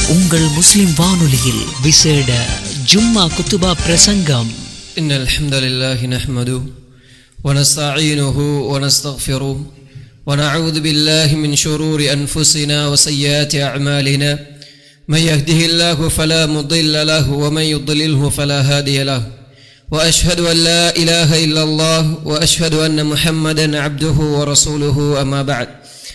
உங்கள் முஸ்லிம் வானொலியில் விசேட ஜும்மா குத்துபா பிரசங்கம் إن الحمد لله نحمده ونستعينه ونستغفره ونعوذ بالله من شرور أنفسنا وسيئات أعمالنا من يهده الله فلا مضل له ومن يضلله فلا هادي له وأشهد أن لا إله إلا الله وأشهد أن محمدا عبده ورسوله أما بعد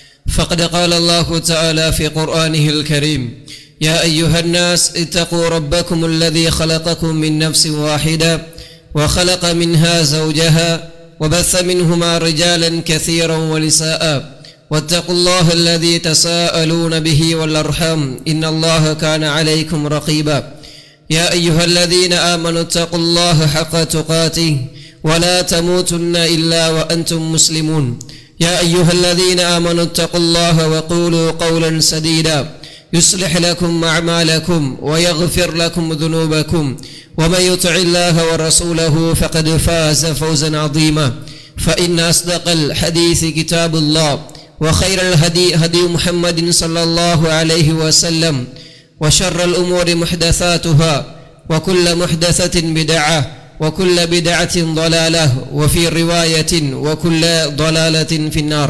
فقد قال الله تعالى في قرآنه الكريم يا أيها الناس اتقوا ربكم الذي خلقكم من نفس واحدة وخلق منها زوجها وبث منهما رجالا كثيرا ونساء واتقوا الله الذي تساءلون به والأرحام إن الله كان عليكم رقيبا يا أيها الذين آمنوا اتقوا الله حق تقاته ولا تموتن إلا وأنتم مسلمون يا أيها الذين آمنوا اتقوا الله وقولوا قولا سديدا يصلح لكم أعمالكم ويغفر لكم ذنوبكم ومن يطع الله ورسوله فقد فاز فوزا عظيما فإن أصدق الحديث كتاب الله وخير الهدي هدي محمد صلى الله عليه وسلم وشر الأمور محدثاتها وكل محدثة بدعة وكل بدعة ضلالة وفي رواية وكل ضلالة في النار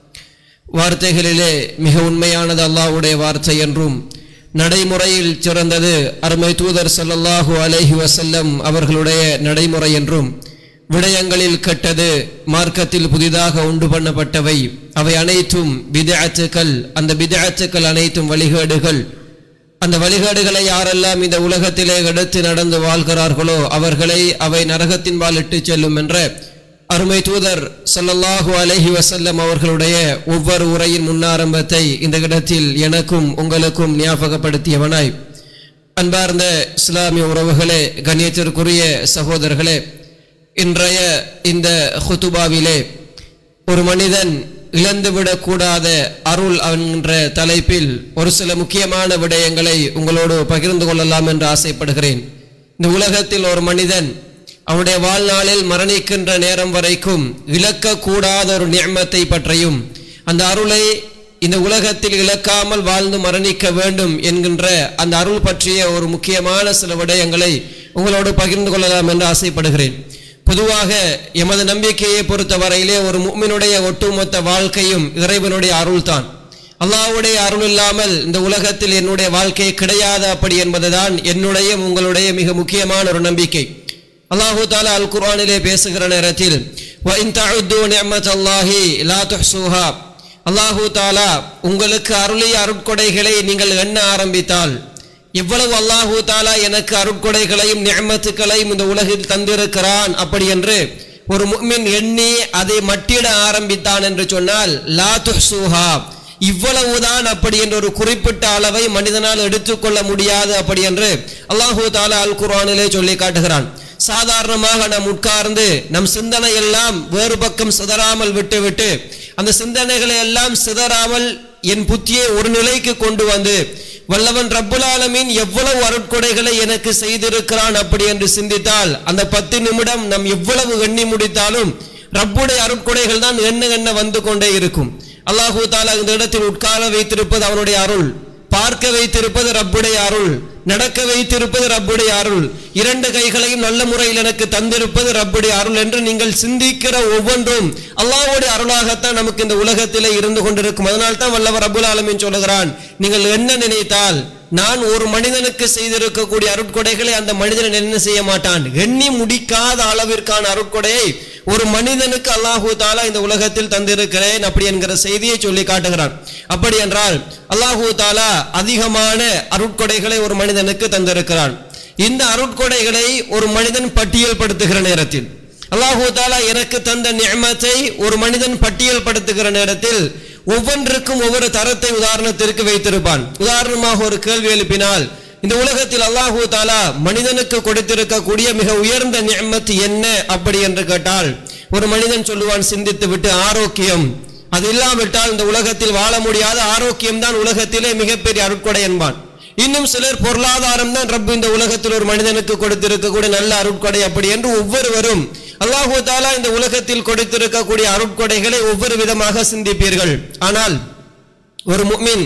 வார்த்தைகளிலே மிக உண்மையானது அல்லாஹ்வுடைய வார்த்தை என்றும் நடைமுறையில் சிறந்தது அருமை தூதர் ஸல்லல்லாஹு அலைஹி வஸல்லம் அவர்களுடைய நடைமுறை என்றும் விடயங்களில் கெட்டது மார்க்கத்தில் புதிதாக உண்டு பண்ணப்பட்டவை அவை அனைத்தும் பிதஅத்துக்கள் அந்த பிதஅத்துக்கள் அனைத்தும் வழிகேடுகள் அந்த வழிகேடுகளை யாரெல்லாம் இந்த உலகத்திலே எடுத்து நடந்து வாழ்கிறார்களோ அவர்களை அவை நரகத்தின் பால் இட்டுச் செல்லும் என்ற அருமை தூதர் ஸல்லல்லாஹு அலைஹி வஸல்லம் அவர்களுடைய ஒவ்வொரு உரையின் முன்னாரம்பத்தை இந்த இடத்தில் எனக்கும் உங்களுக்கும் ஞாபகப்படுத்தியவனாய் அன்பார்ந்த இஸ்லாமிய உறவுகளே கண்ணியத்திற்குரிய சகோதரர்களே இன்றைய இந்த ஹுத்துபாவிலே ஒரு மனிதன் இழந்துவிடக்கூடாத அருள் என்ற தலைப்பில் ஒரு சில முக்கியமான விடயங்களை உங்களோடு பகிர்ந்து கொள்ளலாம் என்று ஆசைப்படுகிறேன் இந்த உலகத்தில் ஒரு மனிதன் அவனுடைய வாழ்நாளில் மரணிக்கின்ற நேரம் வரைக்கும் இழக்கக்கூடாத ஒரு நியமத்தை பற்றியும் அந்த அருளை இந்த உலகத்தில் இழக்காமல் வாழ்ந்து மரணிக்க வேண்டும் என்கின்ற அந்த அருள் பற்றிய ஒரு முக்கியமான சில விடயங்களை உங்களோடு பகிர்ந்து கொள்ளலாம் என்று ஆசைப்படுகிறேன் பொதுவாக எமது நம்பிக்கையை பொறுத்தவரையிலே ஒரு முக்மினுடைய ஒட்டுமொத்த வாழ்க்கையும் இறைவனுடைய அருள்தான் அல்லாஹ்வுடைய அருள் இல்லாமல் இந்த உலகத்தில் என்னுடைய வாழ்க்கை கிடையாது அப்படி என்பதுதான் என்னுடைய உங்களுடைய மிக முக்கியமான ஒரு நம்பிக்கை அல்லாஹு தாலா அல் குர்ஆனிலே பேசுகிற நேரத்தில் وَإِن تَعُدُّوا نِعْمَةَ اللَّهِ لَا تُحْصُوهَا அல்லாஹு தாலா உங்களுக்கு அருளிய அருட்கொடைகளை நீங்கள் எண்ண ஆரம்பித்தால் எவ்வளவு அல்லாஹு தாலா எனக்கு அருட்கொடைகளையும் நியமத்துக்களையும் இந்த உலகில் தந்திருக்கிறான் அப்படி என்று ஒரு முக்மின் எண்ணி அதை மட்டிட ஆரம்பித்தான் என்று சொன்னால் லா துஹ்சூஹா இவ்வளவுதான் அப்படி என்ற ஒரு குறிப்பிட்ட அளவை மனிதனால் எடுத்துக்கொள்ள முடியாது அப்படி என்று அல்லாஹு தாலா அல் குர்ஆனிலே சொல்லி காட்டுகிறான் சாதாரணமாக நாம் உட்கார்ந்து நம் சிந்தனை எல்லாம் வேறு பக்கம் சிதறாமல் விட்டுவிட்டு அந்த சிந்தனைகளை எல்லாம் சிதறாமல் என் புத்தியை ஒரு நிலைக்கு கொண்டு வந்து வல்லவன் ரப்புல் ஆலமீன் எவ்வளவு அருட்கொடைகளை எனக்கு செய்திருக்கிறான் அப்படி என்று சிந்தித்தால் அந்த பத்து நிமிடம் நம் எவ்வளவு எண்ணி முடித்தாலும் ரப்புடைய அருட்கொடைகள் தான் எண்ண எண்ண வந்து கொண்டே இருக்கும் அல்லாஹூ தாலா இந்த இடத்தில் உட்கார வைத்திருப்பது அவனுடைய அருள் பார்க்க வைத்திருப்பது ரப்புடைய அருள் நடக்க வைத்திருப்பது ரப்புடைய அருள் இரண்டு கைகளையும் நல்ல முறையில் எனக்கு தந்திருப்பது ரப்புடைய அருள் என்று நீங்கள் சிந்திக்கிற ஒவ்வொன்றும் அல்லாஹ்வுடைய அருளாகத்தான் நமக்கு இந்த உலகத்திலே இருந்து கொண்டிருக்கும் அதனால் தான் வல்லவர் ரப்புல் ஆலமீன் சொல்லுகிறான் நீங்கள் என்ன நினைத்தால் நான் ஒரு மனிதனுக்கு செய்திருக்கக்கூடிய அருட்கொடைகளை அந்த மனிதன் என்ன செய்ய மாட்டான் எண்ணி முடிக்காத அளவிற்கான அருட்கொடையை ஒரு மனிதனுக்கு அல்லாஹூ தாலா இந்த உலகத்தில் தந்திருக்கிறேன் அப்படி என்கிற செய்தியை சொல்லி காட்டுகிறான் அப்படி என்றால் அல்லாஹூ தாலா அதிகமான அருட்கொடைகளை ஒரு மனிதனுக்கு தந்திருக்கிறான் இந்த அருட்கொடைகளை ஒரு மனிதன் பட்டியல் படுத்துகிற நேரத்தில் அல்லாஹூ தாலா எனக்கு தந்த நியமத்தை ஒரு மனிதன் பட்டியல் படுத்துகிற நேரத்தில் ஒவ்வொன்றுக்கும் ஒவ்வொரு தரத்தை உதாரணத்திற்கு வைத்திருப்பான் உதாரணமாக ஒரு கேள்வி எழுப்பினால் இந்த உலகத்தில் அல்லாஹூ தாலா மனிதனுக்கு கொடுத்திருக்கக்கூடிய மிக உயர்ந்த நியமத்து என்ன அப்படி என்று கேட்டால் ஒரு மனிதன் சொல்லுவான் சிந்தித்து விட்டு ஆரோக்கியம் அது இல்லாவிட்டால் இந்த உலகத்தில் வாழ முடியாத ஆரோக்கியம் தான் உலகத்திலே மிகப்பெரிய அருட்கொடை என்பான் இன்னும் சிலர் பொருளாதாரம் தான் ரப்பு இந்த உலகத்தில் ஒரு மனிதனுக்கு கொடுத்திருக்கக்கூடிய நல்ல அருட்கொடை அப்படி என்று ஒவ்வொருவரும் அல்லாஹு தாலா இந்த உலகத்தில் கொடுத்திருக்கக்கூடிய அருட்கொடைகளை ஒவ்வொரு விதமாக சிந்திப்பீர்கள் ஆனால் ஒரு முஃமின்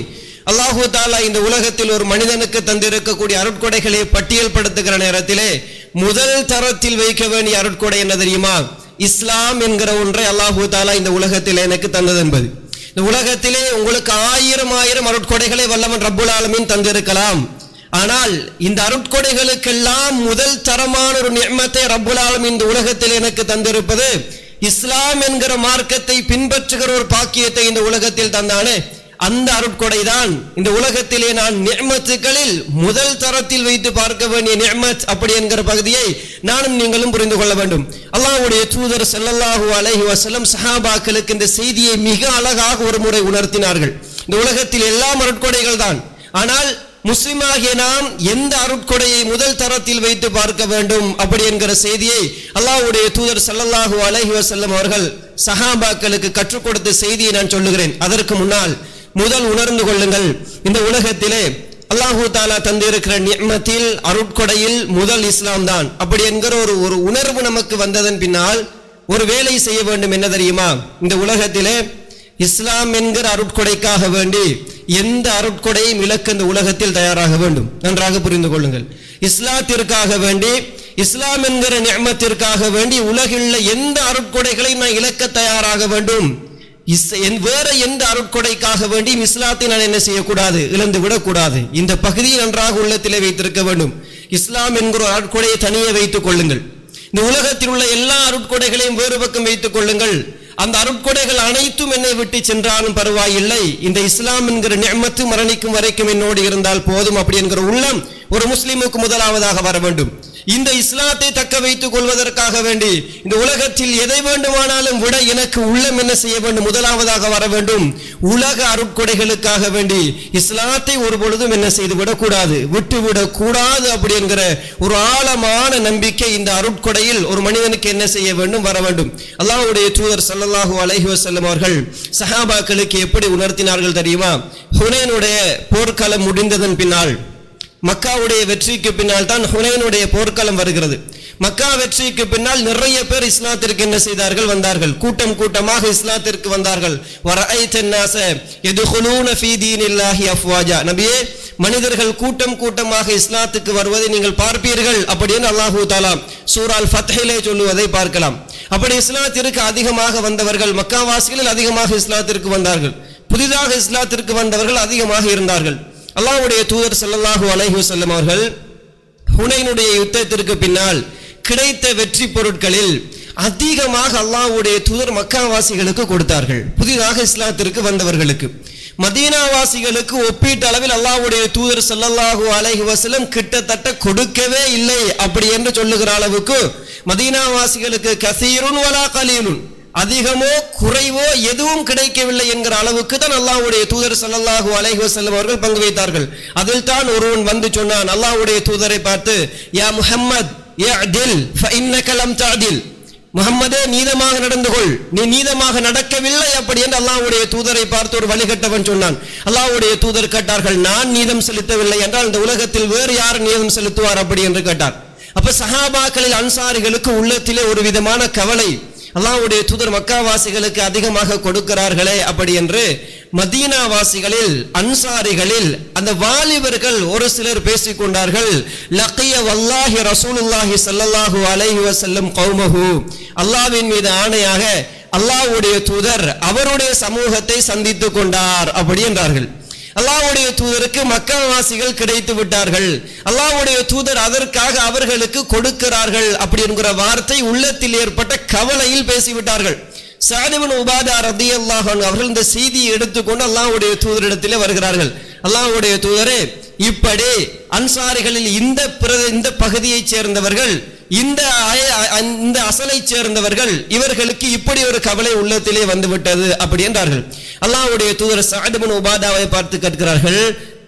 அல்லாஹு தாலா இந்த உலகத்தில் ஒரு மனிதனுக்கு தந்திருக்கக்கூடிய அருட்கொடைகளை பட்டியல்படுத்துகிற நேரத்திலே முதல் தரத்தில் வைக்க வேண்டிய அருட்கொடை என்ன தெரியுமா இஸ்லாம் என்கிற ஒன்றை அல்லாஹு தாலா இந்த உலகத்தில் எனக்கு தந்தது என்பது இந்த உலகத்திலே உங்களுக்கு ஆயிரம் ஆயிரம் அருட்கொடைகளை வல்லவன் ரப்புல் ஆலமீன் தந்திருக்கலாம் ஆனால் இந்த அருட்கொடைகளுக்கெல்லாம் முதல் தரமான ஒரு நியமத்தை ரப்புல் ஆலமீன் இந்த உலகத்தில் எனக்கு தந்திருப்பது இஸ்லாம் என்கிற மார்க்கத்தை பின்பற்றுகிற ஒரு பாக்கியத்தை இந்த உலகத்தில் தந்தானே அந்த அருட்கொடை தான் இந்த உலகத்திலே நான் நியமத்துகளில் முதல் தரத்தில் வைத்து பார்க்க வேண்டிய நியமத் அப்படி என்கிற பகுதியை நானும் நீங்களும் புரிந்து கொள்ள வேண்டும் அல்லாஹ்வுடைய தூதர் ஸல்லல்லாஹு அலைஹி வஸல்லம் சஹாபாக்களுக்கு இந்த செய்தியை மிக அழகாக ஒரு முறை உணர்த்தினார்கள் இந்த உலகத்தில் எல்லா அருட்கொடைகள் தான் ஆனால் முஸ்லிமாகிய நாம் எந்த அருட்கொடையை முதல் தரத்தில் வைத்து பார்க்க வேண்டும் அப்படி என்கிற செய்தியை அல்லாஹ்வுடைய தூதர் ஸல்லல்லாஹு அலைஹி வஸல்லம் அவர்கள் சஹாபாக்களுக்கு கற்றுக் கொடுத்த செய்தியை நான் சொல்லுகிறேன் அதற்கு முன்னால் முதல் உணர்ந்து கொள்ளுங்கள் இந்த உலகத்திலே அல்லாஹு தாலா தந்திருக்கிற நியமத்தில் அருட்கொடையில் முதல் இஸ்லாம் தான் அப்படி என்கிற ஒரு ஒரு உணர்வு நமக்கு வந்ததன் பின்னால் ஒரு வேலை செய்ய வேண்டும் என்ன தெரியுமா இந்த உலகத்திலே இஸ்லாம் என்கிற அருட்கொடைக்காக வேண்டி எந்த அருட்கொடையும் இழக்க இந்த உலகத்தில் தயாராக வேண்டும் நன்றாக புரிந்து கொள்ளுங்கள் இஸ்லாத்திற்காக வேண்டி இஸ்லாம் என்கிற நியமத்திற்காக வேண்டி உலகில் எந்த அருட்கொடைகளையும் நான் இழக்க தயாராக வேண்டும் இஸ் என் வேற எந்த அருட்கொடைக்காக வேண்டியும் இஸ்லாத்தை நான் என்ன செய்யக்கூடாது இழந்து விடக்கூடாது இந்த பகுதியை நன்றாக உள்ளத்திலே வைத்திருக்க வேண்டும் இஸ்லாம் என்கிற ஒரு அருட்கொடையை தனியே வைத்துக் கொள்ளுங்கள் இந்த உலகத்தில் உள்ள எல்லா அருட்கொடைகளையும் வேறு பக்கம் வைத்துக் கொள்ளுங்கள் அந்த அருட்கொடைகள் அனைத்தும் என்னை விட்டு சென்றாலும் பரவாயில்லை இந்த இஸ்லாம் என்கிற நியமத்து மரணிக்கும் வரைக்கும் என்னோடு இருந்தால் போதும் அப்படி என்கிற உள்ளம் ஒரு முஸ்லிமுக்கு முதலாவதாக வர வேண்டும் இந்த இஸ்லாத்தை தக்க வைத்துக் கொள்வதற்காக வேண்டி இந்த உலகத்தில் எதை வேண்டுமானாலும் விட எனக்கு உள்ளம் என்ன செய்ய வேண்டும் முதலாவதாக வர வேண்டும் உலக அருட்கொடைகளுக்காக வேண்டி இஸ்லாத்தை ஒரு பொழுதும் என்ன செய்து விடக்கூடாது விட்டு விடக்கூடாது அப்படி என்கிற ஒரு ஆழமான நம்பிக்கை இந்த அருட்கொடையில் ஒரு மனிதனுக்கு என்ன செய்ய வேண்டும் வர வேண்டும் அல்லாஹ்வுடைய தூதர் ஸல்லல்லாஹு அலைஹி வஸல்லம் அவர்கள் சஹாபாக்களுக்கு எப்படி உணர்த்தினார்கள் தெரியுமா ஹுனைனுடைய போர்க்களம் முடிந்ததன் பின்னால் மக்காவுடைய வெற்றிக்கு பின்னால் தான் ஹுனைனுடைய போர்க்களம் வருகிறது மக்கா வெற்றிக்கு பின்னால் நிறைய பேர் இஸ்லாத்திற்கு என்ன செய்தார்கள் வந்தார்கள் கூட்டம் கூட்டமாக இஸ்லாத்திற்கு வந்தார்கள் வரஐத்த الناس يدخلون في دين الله افواجا நபியே மனிதர்கள் கூட்டம் கூட்டமாக இஸ்லாத்துக்கு வருவதை நீங்கள் பார்ப்பீர்கள் அப்படின்னு அல்லாஹு தாலா சூரால் ஃபத்ஹிலே சொல்லுவதை பார்க்கலாம் அப்படி இஸ்லாத்திற்கு அதிகமாக வந்தவர்கள் மக்காவாசிகளில் அதிகமாக இஸ்லாத்திற்கு வந்தார்கள் புதிதாக இஸ்லாத்திற்கு வந்தவர்கள் அதிகமாக இருந்தார்கள் அல்லாஹ்வுடைய தூதர் ஸல்லல்லாஹு அலைஹி வஸல்லம் அவர்கள் ஹுனைனுடைய யுத்தத்திற்கு பின்னால் கிடைத்த வெற்றி பொருட்களில் அதிகமாக அல்லாஹ்வுடைய தூதர் மக்காவாசிகளுக்கு கொடுத்தார்கள் புதிதாக இஸ்லாத்திற்கு வந்தவர்களுக்கு மதீனாவாசிகளுக்கு ஒப்பீட்டு அளவில் அல்லாஹ்வுடைய தூதர் ஸல்லல்லாஹு அலைஹி வஸல்லம் கிட்டத்தட்ட கொடுக்கவே இல்லை அப்படி என்று சொல்லுகிற அளவுக்கு மதீனாவாசிகளுக்கு கசீருன் வலா கலீலுன் அதிகமோ குறைவோ எதுவும் கிடைக்கவில்லை என்கிற அளவுக்கு தான் அல்லாஹ்வுடைய தூதர் ஸல்லல்லாஹு அலைஹி வஸல்லம் அவர்கள் பங்கு வைத்தார்கள் அதில் தான் ஒருவன் வந்து சொன்னான் அல்லாஹ்வுடைய தூதரை பார்த்து யா முஹம்மத் இஅதில் ஃபஇன்னக லம் தஅதில் முகம்மதே நீதமாக நடந்து கொள் நீ நீதமாக நடக்கவில்லை அப்படி என்று அல்லாஹ்வுடைய தூதரை பார்த்து ஒரு வழிகட்டவன் சொன்னான் அல்லாஹ்வுடைய தூதர் கேட்டார்கள் நான் நீதம் செலுத்தவில்லை என்றால் இந்த உலகத்தில் வேறு யார் நீதம் செலுத்துவார் அப்படி என்று கேட்டார் அப்ப சஹாபாக்களில் அன்சாரிகளுக்கு உள்ளத்திலே ஒரு விதமான கவலை அல்லாஹ்வுடைய தூதர் மக்காவாசிகளுக்கு அதிகமாக கொடுக்கிறார்களே அப்படி என்று மதீனாவாசிகளில் அன்சாரிகளில் அந்த வாலிபர்கள் ஒரு சிலர் பேசிக் கொண்டார்கள் லக்கிய வல்லாஹி ரசூலுல்லாஹி ஸல்லல்லாஹு அலைஹி வஸல்லம் கௌமஹு அல்லாஹ்வின் மீது ஆணையாக அல்லாஹ்வுடைய தூதர் அவருடைய சமூகத்தை சந்தித்துக் கொண்டார் அப்படி என்றார்கள் அல்லாஹ்வுடைய தூதருக்கு மக்கள்வாசிகள் கிடைத்து விட்டார்கள் அல்லாஹ்வுடைய தூதர் அதற்காக அவர்களுக்கு கொடுக்கிறார்கள் அப்படி என்கிற வார்த்தை உள்ளத்தில் ஏற்பட்ட கவலையில் பேசிவிட்டார்கள் சாதிபன் உபாதா ரதியல்லாஹு அன்ஹு அவர்கள் இந்த செய்தியை எடுத்துக்கொண்டு அல்லாஹ்வுடைய தூதரிடத்திலே வருகிறார்கள் அல்லாஹ்வுடைய தூதரே இப்படி அன்சாரிகளில் இந்த பிர- இந்த பகுதியைச் சேர்ந்தவர்கள் இந்த அய- அ- இந்த அசலைச் சேர்ந்தவர்கள் இவர்களுக்கு இப்படி ஒரு கவலை உள்ளத்திலே வந்துவிட்டது அப்படி என்றார்கள் அல்லாஹ்வுடைய தூதர் சாதிபன் உபாதாவை பார்த்து கேட்கிறார்கள்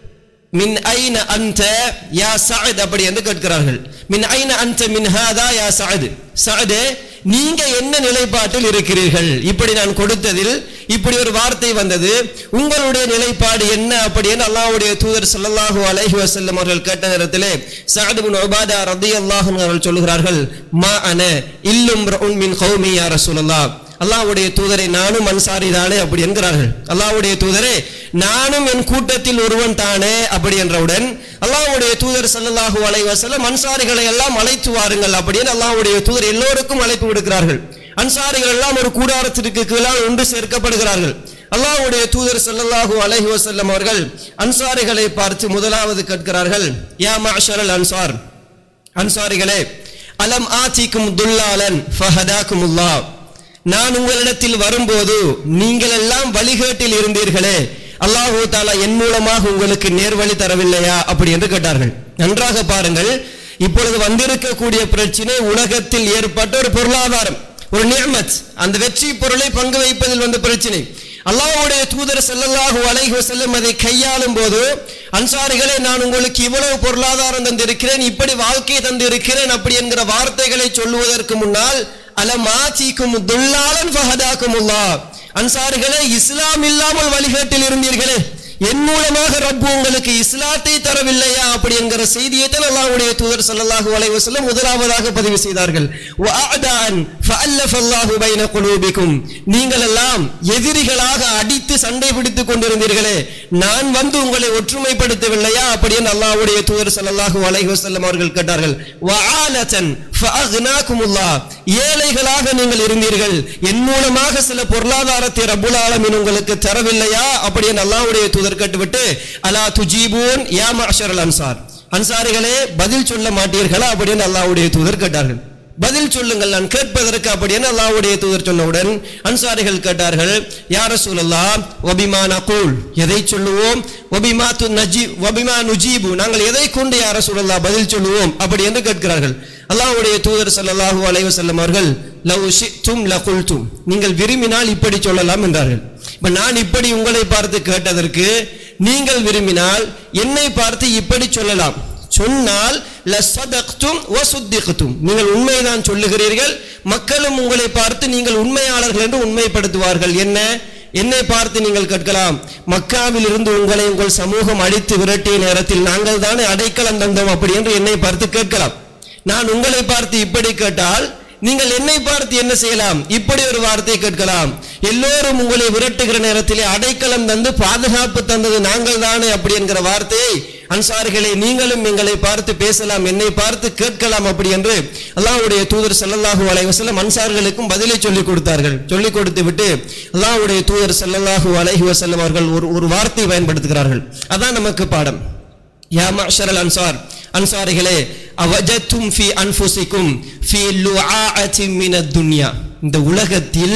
மின் ஐன அன்த யா சஅத் அப்படி என்று கேட்கிறார்கள் மின் ஐன அன்த மின் ஹாதா யா சஅத் சஅதே நீங்க என்ன நிலைப்பாட்டில் இருக்கிறீர்கள் இப்படி நான் கொடுத்ததில் இப்படி ஒரு வார்த்தை வந்தது உங்களுடைய நிலைப்பாடு என்ன அப்படி என்று அல்லாஹ்வுடைய தூதர் ஸல்லல்லாஹு அலைஹி வஸல்லம் அவர்கள் கேட்ட நேரத்திலே சஅத் இப்னு உபாதா ரலியல்லாஹு அன்ஹு அவர்கள் சொல்கிறார்கள் மா அன இல்லும் ரஉன் மின் கௌமி யா ரசூலல்லாஹ் அல்லாஹ்வுடைய தூதரை நானும் அன்சாரி தானே அப்படி என்கிறார்கள் அல்லாஹ்வுடைய தூதரே நானும் என் கூட்டத்தில் ஒருவன் தானே அப்படி என்றவுடன் அல்லாஹ்வுடைய தூதர் ஸல்லல்லாஹு அலைஹி வஸல்லம் அன்சாரிகளை எல்லாம் அழைத்து வாருங்கள் அப்படின்னு அல்லாஹ்வுடைய தூதர் எல்லோருக்கும் அழைப்பு விடுக்கிறார்கள் அன்சாரிகள் எல்லாம் ஒரு கூடாரத்திற்கு கீழால் ஒன்று சேர்க்கப்படுகிறார்கள் அல்லாஹ்வுடைய தூதர் ஸல்லல்லாஹு அலைஹி வஸல்லம் அவர்கள் அன்சாரிகளை பார்த்து முதலாவது கேட்கிறார்கள் யா மஅஷரல் அன்சார் அன்சாரிகளே அலம் ஆத்திக்கும் துல்லாலன் ஃபஹதாக்குமுல்லா நான் உங்களிடத்தில் வரும்போது நீங்கள் எல்லாம் வழிகேட்டில் இருந்தீர்களே அல்லாஹு தாலா என் மூலமாக உங்களுக்கு நேர்வழி தரவில்லையா அப்படி என்று கேட்டார்கள் நன்றாக பாருங்கள் இப்பொழுது வந்திருக்கக்கூடிய பிரச்சனை உலகத்தில் ஏற்பட்ட ஒரு பொருளாதாரம் ஒரு நியமத் அந்த வெற்றி பொருளை பங்கு வைப்பதில் வந்த பிரச்சனை அல்லாஹ்வுடைய தூதர் ஸல்லல்லாஹு அலைஹி வஸல்லம் அதை கையாளும் போது அன்சாரிகளே நான் உங்களுக்கு இவ்வளவு பொருளாதாரம் தந்திருக்கிறேன் இப்படி வாழ்க்கையை தந்திருக்கிறேன் அப்படி என்கிற வார்த்தைகளை சொல்லுவதற்கு முன்னால் அலமாத்திக்கும் துல்லாலன் ஃபஹதாக்குமுல்லா அன்சாரிகளே இஸ்லாம் இல்லாமல் வழிகாட்டில் இருந்தீர்களே என் மூலமாக ரப்பு உங்களுக்கு இஸ்லாத்தை தரவில்லையா அப்படி என்கிற செய்தியை தான் அல்லாஹ்வுடைய தூதர் ஸல்லல்லாஹு அலைஹி வஸல்லம் முதலாவதாக பதிவு செய்தார்கள் வஅதான் ஃபஅல்லஃப அல்லாஹு பைன குலூபிக்கும் நீங்கள் எல்லாம் எதிரிகளாக அடித்து சண்டை பிடித்துக் கொண்டிருந்தீர்களே நான் வந்து உங்களை ஒற்றுமைப்படுத்தவில்லையா அப்படி என்று அல்லாஹ்வுடைய தூதர் ஸல்லல்லாஹு அலைஹி வஸல்லம் அவர்கள் கேட்டார்கள் வஆலதன் ஃபஅக்னாகுமுல்லாஹ் ஏழைகளாக நீங்கள் இருந்தீர்கள் என் மூலமாக சில பொருளாதாரத்தை ரப்புல் ஆலமீன் உங்களுக்கு தரவில்லையா அப்படி என்று அல்லாஹ்வுடைய தூதர் கேட்டுவிட்டு அலா துஜீபூன் யா மஅஷரல் அன்சார் அன்சாரிகளே பதில் சொல்ல மாட்டீர்களா அப்படின்னு அல்லாஹ்வுடைய தூதர் கேட்டார்கள் பதில் சொல்லுங்கள் நான் கேட்பதற்கு அப்படின்னு அல்லாஹ்வுடைய தூதர் சொன்னவுடன் அன்சாரிகள் கேட்டார்கள் யா ரசூலல்லாஹ் வபிமா நகூல் எதை சொல்லுவோம் வபிமா து நஜி வபிமா நுஜீபு நாங்கள் எதை கொண்டு யா ரசூலல்லாஹ் பதில் சொல்லுவோம் அப்படி என்று கேட்கிறார்கள் அல்லாஹ்வுடைய தூதர் ஸல்லல்லாஹு அலைஹி வஸல்லம் அவர்கள் லவ் ஷி'தும் லகுல்தும் நீங்கள் விரும்பினால் இப்படி சொல்லலாம் என்றார்கள் இப்ப நான் இப்படி உங்களை பார்த்து கேட்டதற்கு நீங்கள் விரும்பினால் என்னை பார்த்து இப்படி சொல்லலாம் சொன்னால் லசதக்தும் வசுத்திக்தும் நீங்கள் உண்மைதான் சொல்லுகிறீர்கள் மக்களும் உங்களை பார்த்து நீங்கள் உண்மையாளர்கள் என்று உண்மைப்படுத்துவார்கள் என்ன என்னை பார்த்து நீங்கள் கேட்கலாம் மக்காவில் இருந்து உங்களை உங்கள் சமூகம் அடித்து விரட்டிய நேரத்தில் நாங்கள் தானே அடைக்கலம் தந்தோம் அப்படி என்று என்னை பார்த்து கேட்கலாம் நான் உங்களை பார்த்து இப்படி கேட்டால் நீங்கள் என்னை பார்த்து என்ன செய்யலாம் இப்படி ஒரு வார்த்தை கேட்கலாம் எல்லோரும் உங்களை விரட்டுகிற நேரத்திலே அடைக்கலம் தந்து பாதுகாப்பு தந்தது நாங்கள் தானே அப்படி என்கிற வார்த்தையை அன்சாரிகளை நீங்களும் எங்களை பார்த்து பேசலாம் என்னை பார்த்து கேட்கலாம் அப்படி என்று அல்லாஹ்வுடைய தூதர் ஸல்லல்லாஹு அலைஹி வஸல்லம் அன்சார்களுக்கும் பதிலை சொல்லிக் கொடுத்தார்கள் சொல்லிக் கொடுத்து விட்டு அல்லாஹ்வுடைய தூதர் ஸல்லல்லாஹு அலைஹி வஸல்லம் அவர்கள் ஒரு ஒரு வார்த்தை பயன்படுத்துகிறார்கள் அதான் நமக்கு பாடம் யா மஅஷரல் அன்சார் அன்சாரிகளே அவஜத்தும் ஃபி அன்ஃபுசிக்கும் ஃபி லுஆஅத்தி மினத் துன்யா இந்த உலகத்தில்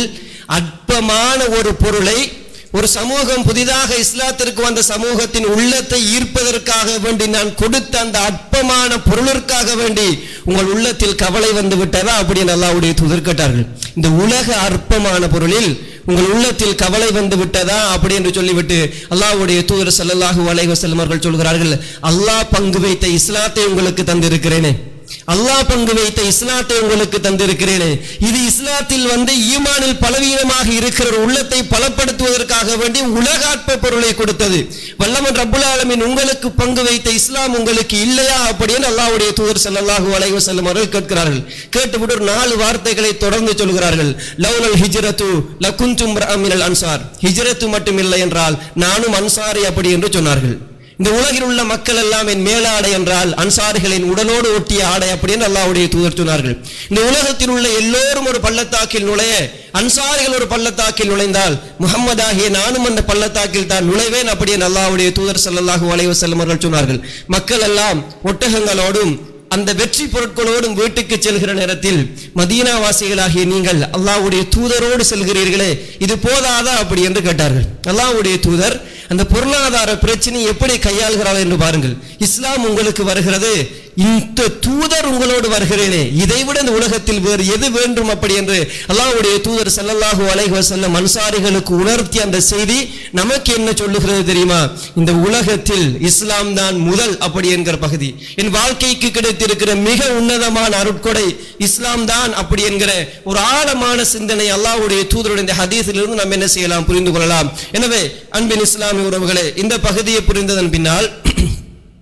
அற்பமான ஒரு பொருளை ஒரு சமூகம் புதிதாக இஸ்லாத்திற்கு வந்த சமூகத்தின் உள்ளத்தை ஈர்ப்பதற்காக வேண்டி நான் கொடுத்த அந்த அற்பமான பொருளிற்காக வேண்டி உங்கள் உள்ளத்தில் கவலை வந்து விட்டதா அப்படின்னு அல்லாஹ்வுடைய தூதர் கேட்டார்கள் இந்த உலக அற்பமான பொருளில் உங்கள் உள்ளத்தில் கவலை வந்து விட்டதா அப்படி என்று சொல்லிவிட்டு அல்லாஹ்வுடைய தூதர் ஸல்லல்லாஹு அலைஹி வஸல்லம் அவர்கள் சொல்கிறார்கள் அல்லாஹ் பங்கு வைத்த இஸ்லாத்தை உங்களுக்கு தந்திருக்கிறேனே அல்லாஹ் பங்கு வைத்த இஸ்லாத்தை உங்களுக்கு தந்திருக்கிறேனே இது இஸ்லாத்தில் வந்து ஈமானில் பலவீனமாக இருக்கிற ஒரு உள்ளத்தை பலப்படுத்துவதற்காக வேண்டி உலக அற்ப பொருளை கொடுத்தது வல்லமன் ரப்புல் ஆலமீன் உங்களுக்கு பங்கு வைத்த இஸ்லாம் உங்களுக்கு இல்லையா அப்படின்னு அல்லாஹ்வுடைய தூதர் ஸல்லல்லாஹு அலைஹி வஸல்லம் அவர்கள் கேட்கிறார்கள் கேட்டுவிட்டு ஒரு நாலு வார்த்தைகளை தொடர்ந்து சொல்கிறார்கள் லவ்னல் ஹிஜ்ரத்து லகுந்தும் மினல் அன்சார் ஹிஜ்ரத்து மட்டும் இல்லை என்றால் நானும் அன்சாரி அப்படி என்று சொன்னார்கள் இந்த உலகில் உள்ள மக்கள் எல்லாம் என் மேலாடை என்றால் அன்சாரிகளின் உடலோடு ஒட்டிய ஆடை அப்படின்னு அல்லாஹ்வுடைய தூதர் சொன்னார்கள் இந்த உலகத்தில் உள்ள எல்லோரும் ஒரு பள்ளத்தாக்கில் நுழைய அன்சாரிகள் ஒரு பள்ளத்தாக்கில் நுழைந்தால் முகம்மது ஆகிய நானும் அந்த பள்ளத்தாக்கில் தான் நுழைவேன் அப்படியே அல்லாஹ்வுடைய தூதர் ஸல்லல்லாஹு அலைஹி வஸல்லம் அவர்கள் சொன்னார்கள் மக்கள் எல்லாம் ஒட்டகங்களோடும் அந்த வெற்றி பொருட்களோடும் வீட்டுக்கு செல்கிற நேரத்தில் மதீனா வாசிகளாகிய நீங்கள் அல்லாஹ்வுடைய தூதரோடு செல்கிறீர்களே இது போதாதா அப்படி என்று கேட்டார்கள் அல்லாஹ்வுடைய தூதர் அந்த பொருளாதார பிரச்சனை எப்படி கையாளுகிறார் என்று பாருங்கள் இஸ்லாம் உங்களுக்கு வருகிறது இந்த தூதர் உங்களோடு வருகிறேனே இதைவிட இந்த உலகத்தில் வேறு எது வேண்டும் அப்படி என்று அல்லாஹ்வுடைய தூதர் ஸல்லல்லாஹு அலைஹி வஸல்லம் அன்சாரிகளுக்கு உணர்த்திய அந்த செய்தி நமக்கு என்ன சொல்லுகிறது தெரியுமா இந்த உலகத்தில் இஸ்லாம் தான் முதல் அப்படி என்கிற பகுதி என் வாழ்க்கைக்கு கிடைத்திருக்கிற மிக உன்னதமான அருட்கொடை இஸ்லாம் தான் அப்படி என்கிற ஒரு ஆழமான சிந்தனை அல்லாஹ்வுடைய தூதருடைய இந்த ஹதீஸிலிருந்து நாம் என்ன செய்யலாம் புரிந்து கொள்ளலாம் எனவே அன்பின் இஸ்லாமிய உறவுகளே இந்த பகுதியை புரிந்ததன் பின்னால்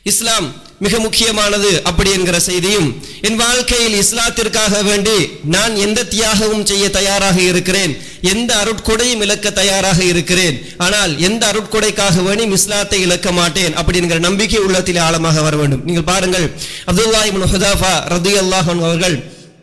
இஸ்லாம் மிக முக்கியமானது அப்படி என்கிற செய்தியும் என் வாழ்க்கையில் இஸ்லாத்திற்காக வேண்டி நான் எந்த தியாகமும் செய்ய தயாராக இருக்கிறேன் எந்த அருட்கொடையும் இழக்க தயாராக இருக்கிறேன் ஆனால் எந்த அருட்கொடைக்காக வேண்டி இஸ்லாத்தை இழக்க மாட்டேன் அப்படிங்கிற நம்பிக்கை உள்ளத்தில் ஆழமாக வர வேண்டும் நீங்கள் பாருங்கள் அப்துல்லா இப்னு ஹுதாஃபா ரதியல்லாஹு அன்ஹு அவர்கள்